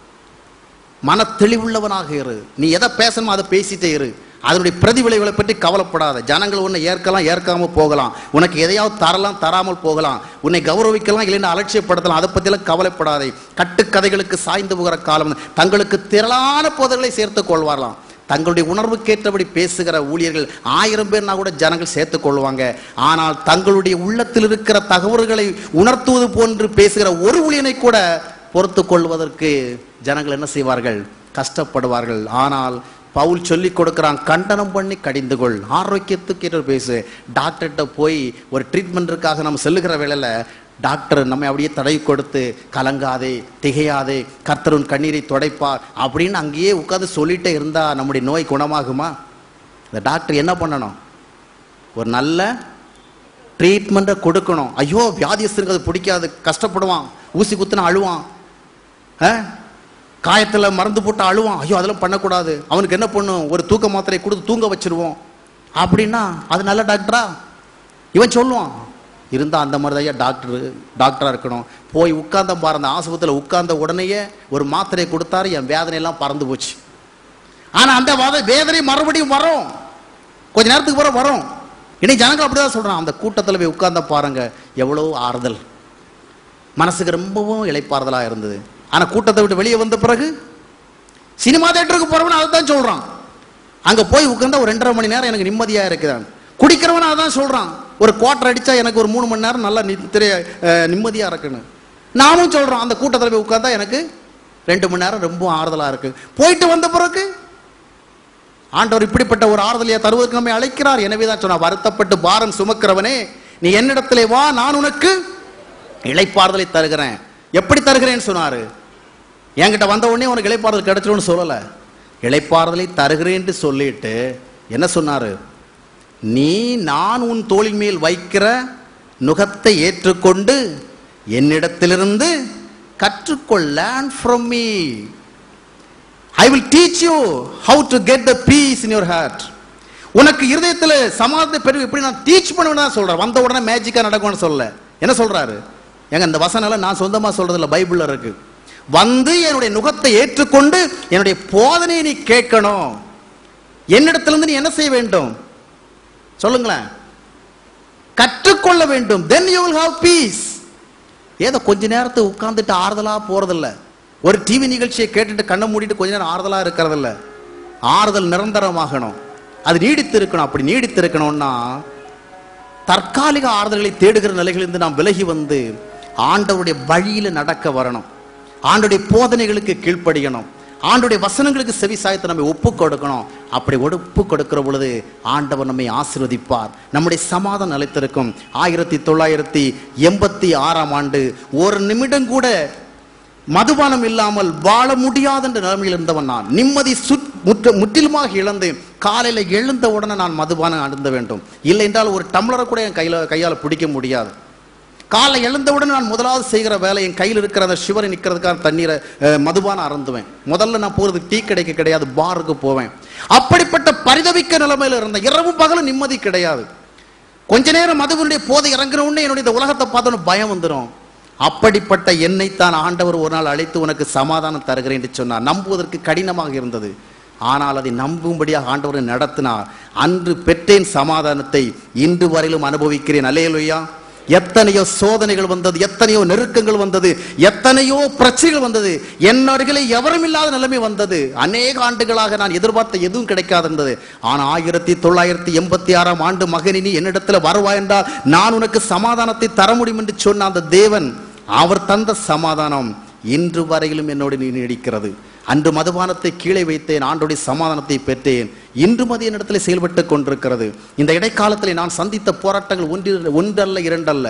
மன தெளிவுள்ளவனாக இரு நீ எதை பேசணுமோ அதை பேசிட்டே இரு அதனுடைய பிரதிவிளைவுகளை பற்றி கவலைப்படாத ஜனங்கள் உன்னை ஏற்கலாம் ஏற்காம போகலாம் உனக்கு எதையாவது தரலாம் தராமல் போகலாம் உன்னை கௌரவிக்கலாம் இல்லைன்னு அலட்சியப்படுத்தலாம் அதை பற்றிலாம் கவலைப்படாதே கட்டுக்கதைகளுக்கு சாய்ந்து போகிற காலம் தங்களுக்கு திரளான போதல்களை சேர்த்துக் கொள்வாரலாம் தங்களுடைய உணர்வுக்கேற்றபடி பேசுகிற ஊழியர்கள் ஆயிரம் பேர்னா கூட ஜனங்கள் சேர்த்துக் கொள்வாங்க ஆனால் தங்களுடைய உள்ளத்தில் இருக்கிற தகவல்களை உணர்த்துவது போன்று பேசுகிற ஒரு ஊழியனை கூட பொறுத்து கொள்வதற்கு ஜனங்கள் என்ன செய்வார்கள் கஷ்டப்படுவார்கள் ஆனால் பவுல் சொல்லி கொடுக்குறான் கண்டனம் பண்ணி கடிந்து கொள் ஆரோக்கியத்துக்கு ஏற்ற பேசு டாக்டர்கிட்ட போய் ஒரு ட்ரீட்மெண்ட்டுக்காக நம்ம செல்லுகிற வேளையில டாக்டர் நம்மை அப்படியே தடவி கொடுத்து கலங்காதே திகையாதே கர்த்தருன் கண்ணீரை துடைப்பார் அப்படின்னு அங்கேயே உட்காந்து சொல்லிட்டே இருந்தா நம்முடைய நோய் குணமாகுமா இந்த டாக்டர் என்ன பண்ணணும் ஒரு நல்ல ட்ரீட்மெண்ட்டை கொடுக்கணும் ஐயோ வியாதியஸ்தருக்கு அது பிடிக்காது கஷ்டப்படுவான் ஊசி குத்துனா அழுவான் ஆ? காயத்துல மருந்து போட்டு அழுவான் ஐயோ அதெல்லாம் பண்ணக்கூடாது அவனுக்கு என்ன பண்ணும் ஒரு தூக்க மாத்திரை கொடுத்து தூங்க வச்சிருவோம் அப்படின்னா அது நல்ல டாக்டரா இவன் சொல்லுவான் இருந்தா அந்த மாதிரி தான் டாக்டர் டாக்டரா இருக்கணும் போய் உட்கார்ந்த பாரு அந்த ஆஸ்பத்திரியில் உட்கார்ந்த உடனேயே ஒரு மாத்திரையை கொடுத்தாரு என் வேதனை எல்லாம் பறந்து போச்சு ஆனா அந்த வாத வேதனை மறுபடியும் வரும் கொஞ்ச நேரத்துக்கு பிறகு வரும் இன்னைக்கு ஜனங்கள் அப்படிதான் சொல்றான் அந்த கூட்டத்தில் போய் உட்கார்ந்த பாருங்க எவ்வளோ ஆறுதல் மனசுக்கு ரொம்பவும் இளைப்பாறுதலா இருந்தது ஆனா கூட்டத்தை விட்டு வெளியே வந்த பிறகு சினிமா தேட்டருக்கு போறவன் அதை தான் சொல்றான் அங்க போய் உட்கார்ந்தா ஒரு ரெண்டரை மணி நேரம் எனக்கு நிம்மதியா இருக்குதான் குடிக்கிறவன் அதான் சொல்றான் ஒரு குவார்டர் அடிச்சா எனக்கு ஒரு மூணு மணி நேரம் நல்லா நித்திரை அஹ், நிம்மதியா இருக்குன்னு நாமும் சொல்றோம் அந்த கூட்டத்தில் போய் உட்கார்ந்தா எனக்கு ரெண்டு மணி நேரம் ரொம்ப ஆறுதலா இருக்கு போயிட்டு வந்த பிறகு ஆண்டவர் இப்படிப்பட்ட ஒரு ஆறுதலையை தருவதற்கு நம்மை அழைக்கிறார் எனவே தான் சொன்னா வருத்தப்பட்டு பாரம் சுமக்கிறவனே நீ என்னிடத்திலே வா நான் உனக்கு இளைப்பாறுதலை தருகிறேன் எப்படி தருகிறேன்னு சொன்னாரு என்கிட்ட வந்த உடனே உனக்கு இளைப்பாறுதல் கிடைச்சிரும்னு சொல்லல இளைப்பாறுதலை தருகிறேன்னு சொல்லிட்டு என்ன சொன்னாரு நீ நான் உன் தோளின் மேல் வைக்கிற நுகத்தை ஏற்றுக்கொண்டு என்னிடத்திலிருந்து கற்றுக்கொள் learn from me I will teach you how to get the peace in your heart உனக்கு இருதயத்தில் சமாதானத்தை பெரு எப்படி நான் டீச் பண்ணுவேன்னு தான் சொல்றேன் வந்த உடனே மேஜிக்கா நடக்கும்னு சொல்லல என்ன சொல்றாரு ஏங்க இந்த வசனம் நான் சொந்தமா சொல்றது இல்ல பைபிள்ல இருக்கு வந்து என்னுடைய நுகத்தை ஏற்றுக்கொண்டு என்னுடைய போதனையை நீ கேட்கணும் என்னிடத்திலிருந்து நீ என்ன செய்ய வேண்டும் சொல்லுங்களேன் கற்றுக்கொள்ள வேண்டும் then you will have peace ஏதோ கொஞ்ச நேரத்தை உட்கார்ந்துட்டு ஆறுதலா போறதில்ல ஒரு டிவி நிகழ்ச்சியை கேட்டுட்டு கண்ணை மூடிட்டு கொஞ்ச நேரம் ஆறுதலா இருக்கிறதில்ல ஆறுதல் நிரந்தரமாகணும் அது நீடித்து இருக்கணும் அப்படி நீடித்து இருக்கணும்னா தற்காலிக ஆறுதல்களை தேடுகிற நிலைகளிலிருந்து நாம் விலகி வந்து ஆண்டவருடைய வழியில நடக்க வரணும் ஆண்டுடைய போதனைகளுக்கு கீழ்ப்படியணும் ஆண்டுடைய வசனங்களுக்கு செவி சாய்த்து நம்மை ஒப்பு கொடுக்கணும் அப்படி ஒப்பு கொடுக்கிற பொழுது ஆண்டவர் நம்மை ஆசீர்வதிப்பார் நம்முடைய சமாதானம் நிலைத்திருக்கும் ஆயிரத்தி தொள்ளாயிரத்தி எண்பத்தி ஆறாம் ஆண்டு ஒரு நிமிடம் கூட மதுபானம் இல்லாமல் வாழ முடியாத என்ற நிலைமையில் இருந்தவன் நான் நிம்மதி சுட் முற்று முற்றிலுமாக இழந்து காலையில் எழுந்த உடனே நான் மதுபானம் அருந்த வேண்டும் இல்லை என்றால் ஒரு டம்ளரை கூட என் கையில் கையால் பிடிக்க முடியாது காலை எழுந்தவுடன் நான் முதலாவது செய்கிற வேலை என் கையில் இருக்கிற அந்த சிவரை நிற்கிறதுக்கான தண்ணீரை அஹ், மதுபானம் அருந்துவேன் முதல்ல நான் போகிறது டீ கடைக்கு கிடையாது பாருக்கு போவேன் அப்படிப்பட்ட பரிதவிக்க நிலைமையில இருந்த இரவும் பகலும் நிம்மதி கிடையாது கொஞ்ச நேரம் மதுவனுடைய போதை இறங்குற உடனே என்னுடைய இந்த உலகத்தை பார்த்தோன்னு பயம் வந்துடும் அப்படிப்பட்ட என்னைத்தான் ஆண்டவர் ஒரு நாள் அழைத்து உனக்கு சமாதானம் தருகிறேன் என்று சொன்னார் நம்புவதற்கு கடினமாக இருந்தது ஆனால் அதை நம்பும்படியாக ஆண்டவர் நடத்தினார் அன்று பெற்றேன் சமாதானத்தை இன்று வரையிலும் அனுபவிக்கிறேன் அல்லேலுயா எத்தனையோ சோதனைகள் வந்தது எத்தனையோ நெருக்கங்கள் வந்தது எத்தனையோ பிரச்சனைகள் வந்தது என் அருகிலே எவரும் இல்லாத நிலைமை வந்தது அநேக ஆண்டுகளாக நான் எதிர்பார்த்த எதுவும் கிடைக்காது இருந்தது ஆனால் ஆயிரத்தி தொள்ளாயிரத்தி எண்பத்தி ஆறாம் ஆண்டு மகனினி என்னிடத்தில் வருவாய் என்றால் நான் உனக்கு சமாதானத்தை தர முடியும் என்று சொன்ன அந்த தேவன் அவர் தந்த சமாதானம் இன்று வரையிலும் என்னோடு நீ நீடிக்கிறது அன்று மதுபானத்தை கீழே வைத்தேன் ஆண்டோடைய சமாதானத்தை பெற்றேன் இன்றும் அது என்னிடத்தில் செயல்பட்டு கொண்டிருக்கிறது இந்த இடைக்காலத்தில் நான் சந்தித்த போராட்டங்கள் ஒன்று ஒன்றல்ல இரண்டல்ல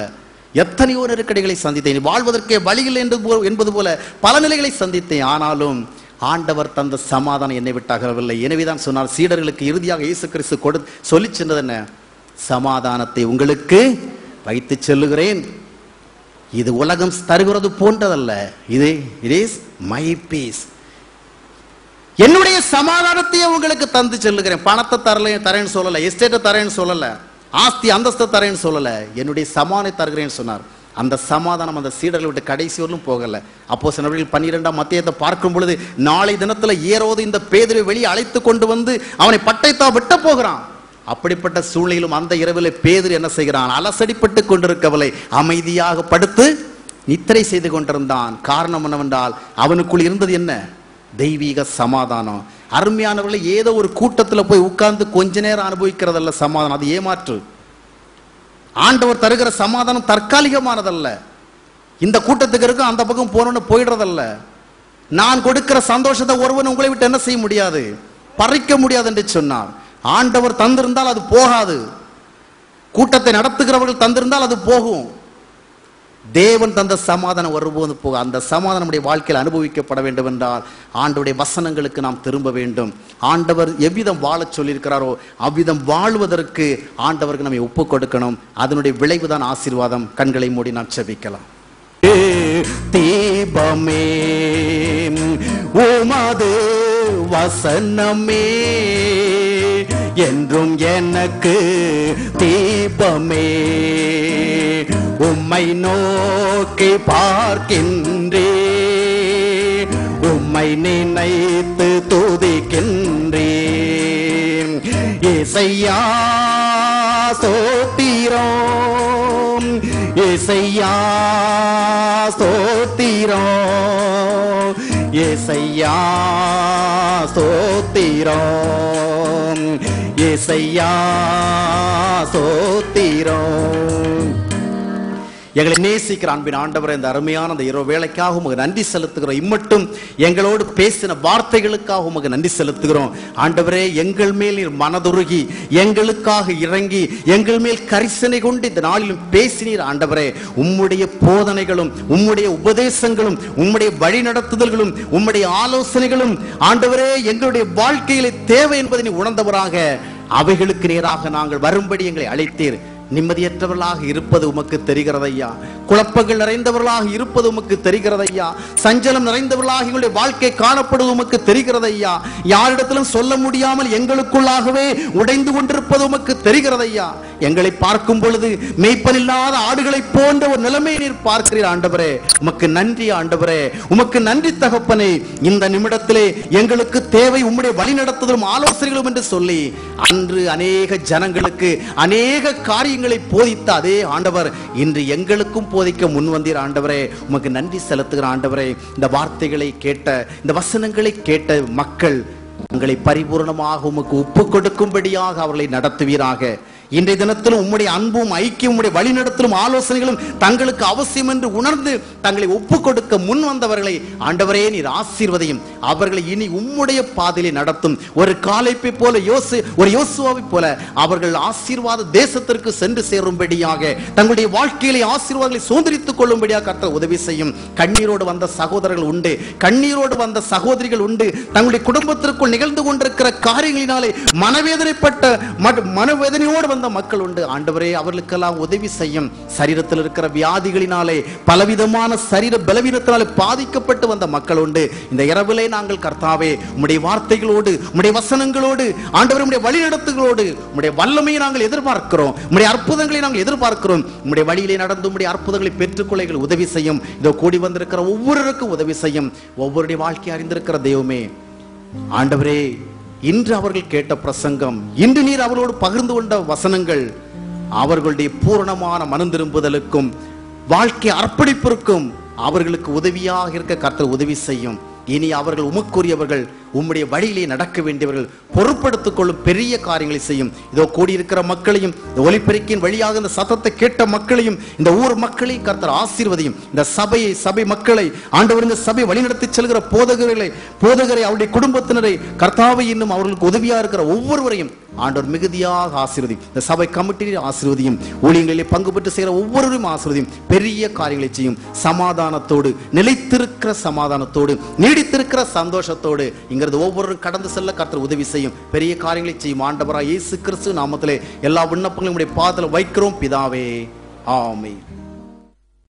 எத்தனையோ நெருக்கடிகளை சந்தித்தேன் வாழ்வதற்கே வழியில் என்று போ- என்பது போல பல நிலைகளை சந்தித்தேன் ஆனாலும் ஆண்டவர் தந்த சமாதானம் என்னை விட்டு அகலவில்லை எனவேதான் சொன்னார் சீடர்களுக்கு இறுதியாக இயேசு கிறிஸ்து கொடு சொல்லி சென்றது என்ன சமாதானத்தை உங்களுக்கு வைத்து செல்லுகிறேன் இது உலகம் தருகிறது போன்றதல்ல இது இட் இஸ் மை பீஸ் என்னுடைய சமாதானத்தையே உங்களுக்கு தந்து செல்லுகிறேன் பணத்தை தரல தரேன்னு சொல்லல எஸ்டேட்டை தரேன்னு சொல்லல ஆஸ்தி அந்தஸ்தை தரேன்னு சொல்லல என்னுடைய சமானை தருகிறேன்னு சொன்னார் அந்த சமாதானம் அந்த சீடர்களை விட்டு கடைசி வரலும் போகல அப்போ சிலவர்கள் பன்னிரெண்டாம் மத்தியத்தை பார்க்கும் பொழுது நாளை தினத்துல ஏறோது இந்த பேதரை வெளியே அழைத்து கொண்டு வந்து அவனை பட்டைத்தா விட்ட போகிறான் அப்படிப்பட்ட சூழ்நிலையிலும் அந்த இரவில் பேதர் என்ன செய்கிறான் அலசடிப்பட்டு கொண்டிருக்கவளை அமைதியாக படுத்து நித்திரை செய்து கொண்டிருந்தான் காரணம் என்னவென்றால் அவனுக்குள் இருந்தது என்ன தெய்வீக சமாதானம் அருமையானவர்களை ஏதோ ஒரு கூட்டத்தில் போய் உட்கார்ந்து கொஞ்ச நேரம் அனுபவிக்கிறதல்ல சமாதானம் அது ஏமாற்று ஆண்டவர் தருகிற சமாதானம் தற்காலிகமானதல்ல இந்த கூட்டத்துக்கு இருக்கும் அந்த பக்கம் போனோன்னு போயிடுறதல்ல நான் கொடுக்கிற சந்தோஷத்தை ஒருவன் உங்களை விட்டு என்ன செய்ய முடியாது பறிக்க முடியாது என்று சொன்னார் ஆண்டவர் தந்திருந்தால் அது போகாது கூட்டத்தை நடத்துகிறவர்கள் தந்திருந்தால் அது போகும் தேவன் தந்த சமாதானம் வரும்போது போக அந்த சமாதானம் நம்முடைய வாழ்க்கையில் அனுபவிக்கப்பட வேண்டும் என்றால் ஆண்டவருடைய வசனங்களுக்கு நாம் திரும்ப வேண்டும் ஆண்டவர் எவ்விதம் வாழச் சொல்லியிருக்கிறாரோ அவ்விதம் வாழ்வதற்கு ஆண்டவருக்கு நம்மை ஒப்பு கொடுக்கணும் அதனுடைய விளைவுதான் ஆசீர்வாதம் கண்களை மூடி நாம் செபிக்கலாம் தீபமே உமது வசனமே என்றும் எனக்கு தீபமே உம்மை நோக்கி பார்க்கின்றே உம்மை நினைத்து துதிக்கின்றேன் இசையா சோத்திரம் இசையா ஸ்தோத்திரம் ஏசையா ஸ்தோத்திரம் ஏசையா ஸ்தோத்திரம் எங்களை நேசிக்கிற அன்பின் ஆண்டவரை இந்த அருமையான அந்த இரவு வேலைக்காக உமக்கு நன்றி செலுத்துகிறோம் இம்மட்டும் எங்களோடு பேசின வார்த்தைகளுக்காக உமக்கு நன்றி செலுத்துகிறோம் ஆண்டவரே எங்கள் மேல் நீர் மனதுருகி எங்களுக்காக இறங்கி எங்கள் மேல் கரிசனை கொண்டு இந்த நாளிலும் பேசினீர் ஆண்டவரே உம்முடைய போதனைகளும் உம்முடைய உபதேசங்களும் உம்முடைய வழிநடத்துதல்களும் உம்முடைய ஆலோசனைகளும் ஆண்டவரே எங்களுடைய வாழ்க்கையிலே தேவை என்பதை நீ உணர்ந்தவராக அவைகளுக்கு நேராக நாங்கள் வரும்படி எங்களை அழைத்தீர் நிம்மதியற்றவர்களாக இருப்பது உமக்கு தெரிகிறதையா குழப்பங்கள் நிறைந்தவர்களாக இருப்பது உமக்கு தெரிகிறதையா சஞ்சலம் நிறைந்தவர்களாக எங்களுடைய வாழ்க்கை காணப்படுவது உமக்கு தெரிகிறதையா யாரிடத்திலும் சொல்ல முடியாமல் எங்களுக்குள்ளாகவே உடைந்து கொண்டிருப்பது உமக்கு தெரிகிறதையா எங்களை பார்க்கும் பொழுது மெய்ப்பனில்லாத ஆடுகளைப் போன்ற ஒரு நிலைமையை நீர் பார்க்கிறீர் ஆண்டவரே உமக்கு நன்றி ஆண்டவரே உமக்கு நன்றி தகப்பனே இந்த நிமிடத்திலே எங்களுக்கு தேவை உம்முடைய வழிநடத்துதலும் ஆலோசனைகளும் என்று சொல்லி அன்று அநேக ஜனங்களுக்கு அநேக காரியங்களை போதித்த அதே ஆண்டவர் இன்று எங்களுக்கும் போதிக்க முன் வந்தீர் ஆண்டவரே உமக்கு நன்றி செலுத்துகிற ஆண்டவரே இந்த வார்த்தைகளை கேட்ட இந்த வசனங்களை கேட்ட மக்கள் உங்களை பரிபூர்ணமாக உமக்கு ஒப்பு கொடுக்கும்படியாக அவர்களை நடத்துவீராக இன்றைய தினத்திலும் உம்முடைய அன்பும் ஐக்கியம் உம்முடைய வழிநடத்தலும் ஆலோசனைகளும் தங்களுக்கு அவசியம் என்று உணர்ந்து தங்களை ஒப்பு கொடுக்க முன் வந்தவர்களை ஆண்டவரே நீர் ஆசீர்வதையும் அவர்களை இனி உம்முடைய பாதையிலே நடத்தும் ஒரு காலைப்பை போல யோசு ஒரு யோசுவாவை போல அவர்கள் ஆசீர்வாத தேசத்திற்கு சென்று சேரும்படியாக தங்களுடைய வாழ்க்கையிலே ஆசீர்வாதங்களை சுதந்திரித்துக் கொள்ளும்படியாக கர்த்தர் உதவி செய்யும் கண்ணீரோடு வந்த சகோதரர்கள் உண்டு கண்ணீரோடு வந்த சகோதரிகள் உண்டு தங்களுடைய குடும்பத்திற்குள் நிகழ்ந்து கொண்டிருக்கிற காரியங்களினாலே மனவேதனைப்பட்ட மன- மனவேதனையோடு வந்த மக்கள் உண்டு ஆண்டவரே அவர்களுக்கெல்லாம் உதவி செய்யும் சரீரத்தில் இருக்கிற வியாதிகளினாலே பலவிதமான சரீர பலவீனத்தினாலே பாதிக்கப்பட்டு வந்த மக்கள் உண்டு இந்த இரவிலே நாங்கள் கர்த்தாவே உம்முடைய வார்த்தைகளோடு உம்முடைய வசனங்களோடு ஆண்டவர் உம்முடைய வழிநடத்துகளோடு உம்முடைய வல்லமையை நாங்கள் எதிர்பார்க்கிறோம் உம்முடைய அற்புதங்களை நாங்கள் எதிர்பார்க்கிறோம் உம்முடைய வழியிலே நடந்து உம்முடைய அற்புதங்களை பெற்றுக்கொள்ள எங்களுக்கு உதவி செய்யும் இதோ கூடி வந்திருக்கிற ஒவ்வொருவருக்கும் உதவி செய்யும் ஒவ்வொருடைய வாழ்க்கை அறிந்திருக்கிற தெய்வமே ஆண்டவரே இன்று அவர்கள் கேட்ட பிரசங்கம் இன்று நீர் அவர்களோடு பகிர்ந்து கொண்ட வசனங்கள் அவர்களுடைய பூரணமான மனம் திரும்புதலுக்கும் வாழ்க்கை அர்ப்பணிப்பிற்கும் அவர்களுக்கு உதவியாக இருக்க கர்த்தர் உதவி செய்யும் இனி அவர்கள் உமக்குரியவர்கள் உம்முடைய வழியிலே நடக்க வேண்டியவர்கள் பொறுப்படுத்திக் கொள்ளும் பெரிய காரியங்களை செய்யும் இதோ கூடியிருக்கிற மக்களையும் இந்த ஒலிபெருக்கின் வழியாக இந்த சத்தத்தை கேட்ட மக்களையும் இந்த ஊர் மக்களையும் கர்த்தர் ஆசீர்வதியும் இந்த சபையை சபை மக்களை ஆண்டவர் இந்த சபை வழிநடத்தி செல்கிற போதகர்களை போதகரை அவருடைய குடும்பத்தினரை கர்த்தாவை இன்னும் அவர்களுக்கு உதவியா இருக்கிற ஒவ்வொருவரையும் ஆண்டவர் மிகுதியாக ஆசீர்வதி இந்த சபை கமிட்டியில் ஆசீர்வதியும் ஊழியங்களிலே பங்கு பெற்று செய்கிற ஒவ்வொருவரும் ஆசீர்வதியும் பெரிய காரியங்களை செய்யும் சமாதானத்தோடு நிலைத்திருக்கிற சமாதானத்தோடு நீடித்திருக்கிற சந்தோஷத்தோடு இங்கிறது ஒவ்வொருவரும் கடந்து செல்ல கர்த்தர் உதவி செய்யும் பெரிய காரியங்களை செய்யும் ஆண்டவராய் இயேசு கிறிஸ்து நாமத்திலே எல்லா விண்ணப்பங்களையும் உடைய பாதத்தில் வைக்கிறோம் பிதாவே ஆமென்